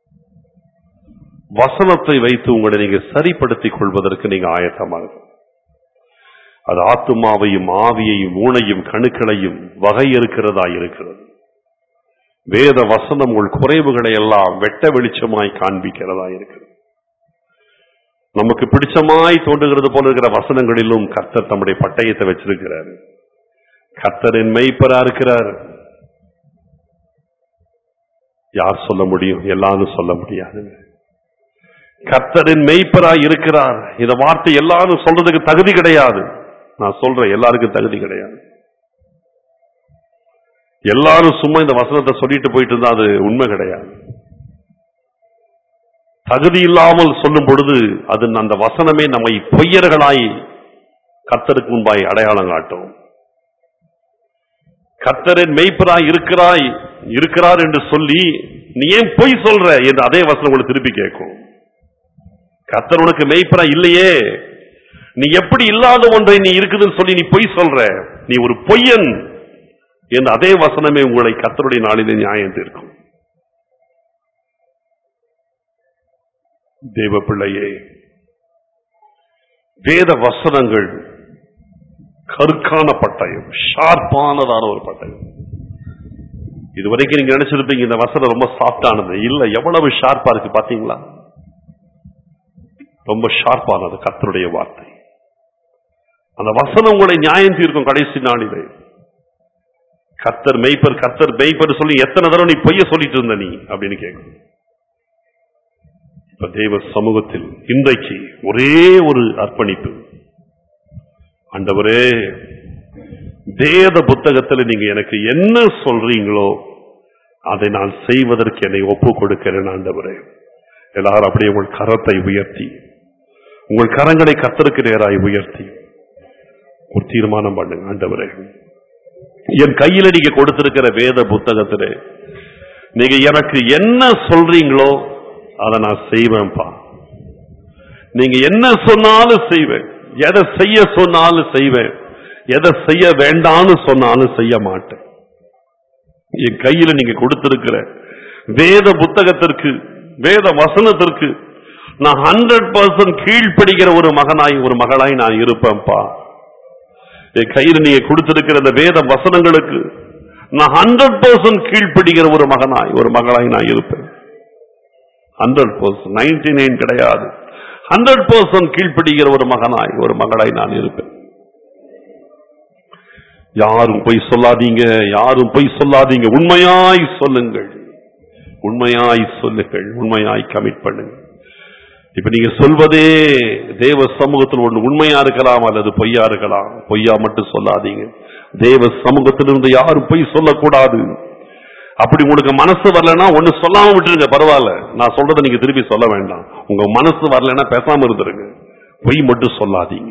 வசனத்தை வைத்து உங்களை நீங்க சரிப்படுத்திக் கொள்வதற்கு நீங்க ஆயத்தமாக அது ஆத்துமாவையும் ஆவியையும் ஊனையும் கணுக்களையும் வகையறுக்கிறதா இருக்கிறது வேத வசனம் உங்கள் குறைவுகளை எல்லாம் வெட்ட வெளிச்சமாய் காண்பிக்கிறதா இருக்கிறது நமக்கு பிடிச்சமாய் தோன்றுகிறது போல இருக்கிற வசனங்களிலும் கர்த்தர் தம்முடைய பட்டயத்தை வச்சிருக்கிறார் கர்த்தரின் மெய்ப்பரா இருக்கிறார் யார் சொல்ல முடியும் எல்லாரும் சொல்ல முடியாது கர்த்தரின் மெய்ப்பரா இருக்கிறார் இந்த வார்த்தை எல்லாரும் சொல்றதுக்கு தகுதி கிடையாது நான் சொல்றேன் எல்லாருக்கும் தகுதி கிடையாது எல்லாரும் சும்மா இந்த வசனத்தை சொல்லிட்டு போயிட்டு இருந்தா அது உண்மை கிடையாது தகுதி இல்லாமல் சொல்லும் பொழுது அது அந்த வசனமே நம்மை பொய்யர்களாய் கர்த்தருக்கு முன்பாய் அடையாளம் காட்டும் கர்த்தரின் மெய்ப்பராய் இருக்கிறாய் இருக்கிறார் என்று சொல்லி நீ ஏன் பொய் சொல்ற என்று அதே வசனம் உங்களுக்கு திருப்பி கேட்கும் கர்த்தர் உனக்கு மெய்ப்பரா இல்லையே நீ எப்படி இல்லாத ஒன்றை நீ இருக்குதுன்னு சொல்லி நீ பொய் சொல்ற நீ ஒரு பொய்யன் என்று அதே வசனமே உங்களை கர்த்தருடைய நாளிலே நியாயம் தீர்க்கும் தேவ பிள்ளையே வேத வசனங்கள் கருக்கான பட்டயம் ஷார்ப்பானதான ஒரு பட்டயம் இதுவரைக்கும் நீங்க நினைச்சிருப்பீங்க இந்த வசனம் ரொம்ப சாஃப்டானது இல்ல எவ்வளவு ஷார்ப்பா இருக்கு பாத்தீங்களா ரொம்ப ஷார்ப்பானது கர்த்தருடைய வார்த்தை அந்த வசனம் உங்களை நியாயம் தீர்க்கும் கடைசி நாளிலே கர்த்தர் மெய்ப்பர் கர்த்தர் மெய்ப்பர் சொல்லி எத்தனை தடவை நீ பொய்ய சொல்லிட்டு இருந்த நீ அப்படின்னு கேட்கும் இப்ப தேவ சமூகத்தில் இன்றைக்கு ஒரே ஒரு அர்ப்பணிப்பு ஆண்டவரே வேத புத்தகத்துல நீங்க எனக்கு என்ன சொல்றீங்களோ அதை நான் செய்வதற்கு என்னை ஒப்பு கொடுக்கிறேன் ஆண்டவரே எல்லாரும் அப்படியே உங்கள் கரத்தை உயர்த்தி உங்கள் கரங்களை கத்தருக்கு நேராய் உயர்த்தி ஒரு தீர்மானம் பண்ணுங்க ஆண்டவரே என் கையில நீங்க கொடுத்திருக்கிற வேத புத்தகத்திலே நீங்க எனக்கு என்ன சொல்றீங்களோ அதை நான் செய்வேன்ப்பா நீங்க என்ன சொன்னாலும் செய்வேன் எதை செய்ய சொன்னாலும் செய்வேன் எதை செய்ய வேண்டாம்னு சொன்னாலும் செய்ய மாட்டேன் என் கையில நீங்க கொடுத்திருக்கிற வேத புத்தகத்திற்கு வேத வசனத்திற்கு நான் ஹண்ட்ரட் பர்சன்ட் கீழ்ப்படுகிற ஒரு மகனாய் ஒரு மகளாய் நான் இருப்பேன்ப்பா என் கையில நீங்க கொடுத்திருக்கிற இந்த வேத வசனங்களுக்கு நான் ஹண்ட்ரட் பர்சன்ட் கீழ்ப்படுகிற ஒரு மகனாய் ஒரு மகளாய் நான் இருப்பேன் ஹண்ட்ரட் பர்சன்ட் நைன்டி நைன் கிடையாது ஹண்ட்ரட் பர்சன்ட் கீழ்ப்படுகிற ஒரு மகனாய் ஒரு மகளாய் நான் இருப்பேன் யாரும் பொய் சொல்லாதீங்க யாரும் பொய் சொல்லாதீங்க உண்மையாய் சொல்லுங்கள் உண்மையாய் சொல்லுங்கள் உண்மையாய் கமிட் பண்ணுங்க இப்ப நீங்க சொல்வதே தேவ சமூகத்தில் ஒன்று உண்மையா இருக்கலாம் அல்லது பொய்யா இருக்கலாம் பொய்யா மட்டும் சொல்லாதீங்க தேவ சமூகத்திலிருந்து யாரும் பொய் சொல்லக்கூடாது அப்படி உங்களுக்கு மனசு வரலன்னா ஒண்ணு சொல்லாம விட்டுருங்க பரவாயில்ல நான் சொல்றதை நீங்க திருப்பி சொல்ல வேண்டாம் உங்க மனசு வரலன்னா பேசாம இருந்துருங்க பொய் மட்டும் சொல்லாதீங்க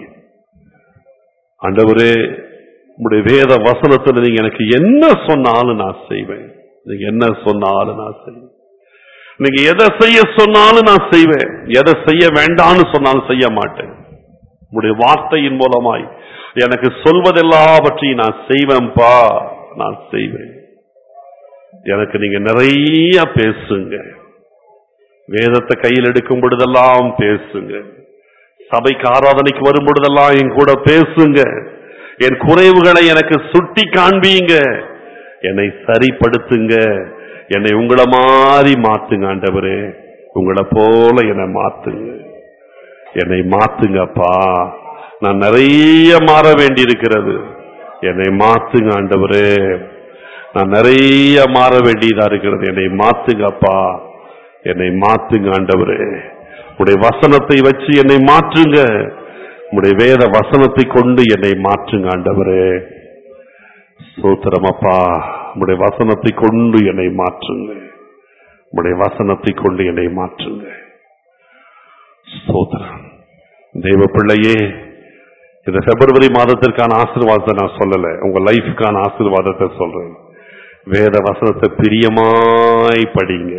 ஆண்டவரே உங்களுடைய வேத வசனத்துல நீங்க எனக்கு என்ன சொன்னாலும் நான் செய்வேன் நீங்க என்ன சொன்னாலும் நான் செய்வேன் நீங்க எதை செய்ய சொன்னாலும் நான் செய்வேன் எதை செய்ய வேண்டாம்னு சொன்னாலும் செய்ய மாட்டேன் உங்களுடைய வார்த்தையின் மூலமாய் எனக்கு சொல்வதெல்லாவற்றையும் நான் செய்வேன்பா நான் செய்வேன் எனக்கு நீங்க நிறைய பேசுங்க வேதத்தை கையில் எடுக்கும் பொழுதெல்லாம் பேசுங்க சபைக்கு ஆராதனைக்கு வரும் பொழுதெல்லாம் என் கூட பேசுங்க என் குறைவுகளை எனக்கு சுட்டி காண்பீங்க என்னை சரிப்படுத்துங்க என்னை உங்களை மாதிரி மாத்துங்க ஆண்டவரே உங்களை போல என்னை மாத்துங்க என்னை மாத்துங்கப்பா நான் நிறைய மாற வேண்டி இருக்கிறது என்னை மாத்துங்க ஆண்டவரே நான் நிறைய மாற வேண்டியதா இருக்கிறது என்னை மாத்துங்கப்பா என்னை மாத்துங்க ஆண்டவரே உடைய வசனத்தை வச்சு என்னை மாற்றுங்க உடைய வேத வசனத்தை கொண்டு என்னை மாற்றுங்க ஆண்டவரே சோத்திரமப்பா உடைய வசனத்தை கொண்டு என்னை மாற்றுங்க உடைய வசனத்தை கொண்டு என்னை மாற்றுங்க சோத்திரம் தெய்வ பிள்ளையே இந்த பிப்ரவரி மாதத்திற்கான ஆசீர்வாதத்தை நான் சொல்லல உங்க லைஃபுக்கான ஆசீர்வாதத்தை சொல்றேன் வேத வசனத்தை பிரியமாய் படிங்க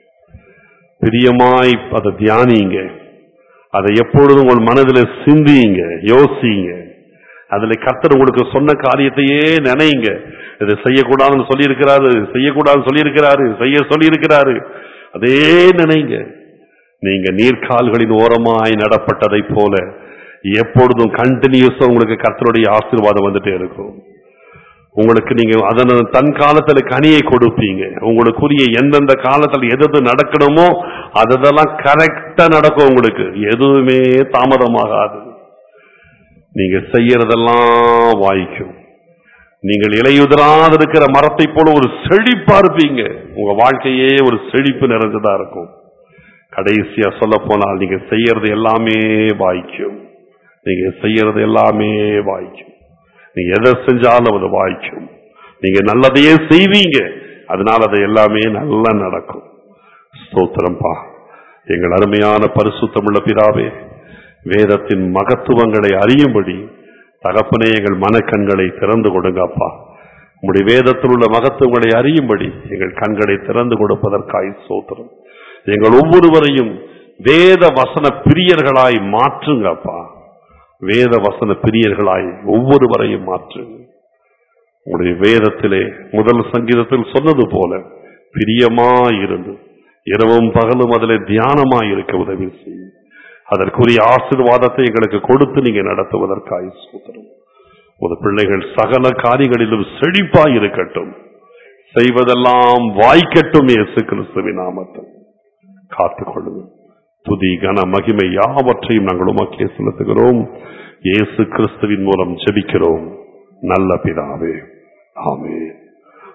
பிரியமாய் அதை தியானிங்க அதை எப்பொழுதும் உங்கள் மனதில் சிந்தியுங்க யோசிங்க அதுல கர்த்தர் உங்களுக்கு சொன்ன காரியத்தையே நினைங்க இதை செய்யக்கூடாதுன்னு சொல்லியிருக்கிறாரு செய்யக்கூடாதுன்னு சொல்லியிருக்கிறாரு செய்ய சொல்லியிருக்கிறாரு அதே நினைங்க நீங்க நீர்க்கால்களின் ஓரமாய் நடப்பட்டதை போல எப்பொழுதும் கண்டினியூஸா உங்களுக்கு கர்த்தருடைய ஆசீர்வாதம் வந்துட்டே இருக்கும் உங்களுக்கு நீங்க அதன தன் காலத்துல கனியை கொடுப்பீங்க உங்களுக்குரிய எந்தெந்த காலத்துல எது எது நடக்கணுமோ அதெல்லாம் கரெக்டா நடக்கும் உங்களுக்கு எதுவுமே தாமதமாகாது நீங்க செய்யறதெல்லாம் வாய்க்கும் நீங்கள் இலையுதிராது இருக்கிற மரத்தை போல ஒரு செழிப்பா இருப்பீங்க உங்க வாழ்க்கையே ஒரு செழிப்பு நிறைஞ்சதா இருக்கும் கடைசியா சொல்ல போனால் நீங்க செய்யறது எல்லாமே வாய்க்கும் நீங்க செய்யறது எல்லாமே வாய்க்கும் நீங்க எதை செஞ்சாலும் அது வாய்க்கும் நீங்க நல்லதையே செய்வீங்க அதனால அது எல்லாமே நல்லா நடக்கும் ஸ்தோத்திரம்பா எங்கள் அருமையான பரிசுத்தமுள்ள பிதாவே வேதத்தின் மகத்துவங்களை அறியும்படி தகப்பனே எங்கள் மனக்கண்களை திறந்து கொடுங்கப்பா உங்களுடைய வேதத்தில் உள்ள மகத்துவங்களை அறியும்படி எங்கள் கண்களை திறந்து கொடுப்பதற்காய் சோத்திரம் எங்கள் ஒவ்வொருவரையும் வேத வசன பிரியர்களாய் மாற்றுங்கப்பா வேத வசன பிரியர்களாய் ஒவ்வொருவரையும் மாற்றுங்க உங்களுடைய வேதத்திலே முதல் சங்கீதத்தில் சொன்னது போல பிரியமாயிருந்து இரவும் பகலும் அதிலே தியானமாய் இருக்க உதவி செய்யும் அதற்குரிய ஆசீர்வாதத்தை எங்களுக்கு கொடுத்து நீங்க நடத்துவதற்காய் சூத்திரம் ஒரு பிள்ளைகள் சகல காரியங்களிலும் செழிப்பாய் இருக்கட்டும் செய்வதெல்லாம் வாய்க்கட்டும் இயேசு கிறிஸ்துவின் நாமத்தில் காத்துக்கொள்ளுங்க துதி கன மகிமை யாவற்றையும் நாங்கள் உமக்கே செலுத்துகிறோம் இயேசு கிறிஸ்துவின் மூலம் ஜெபிக்கிறோம் நல்ல பிதாவே ஆமென்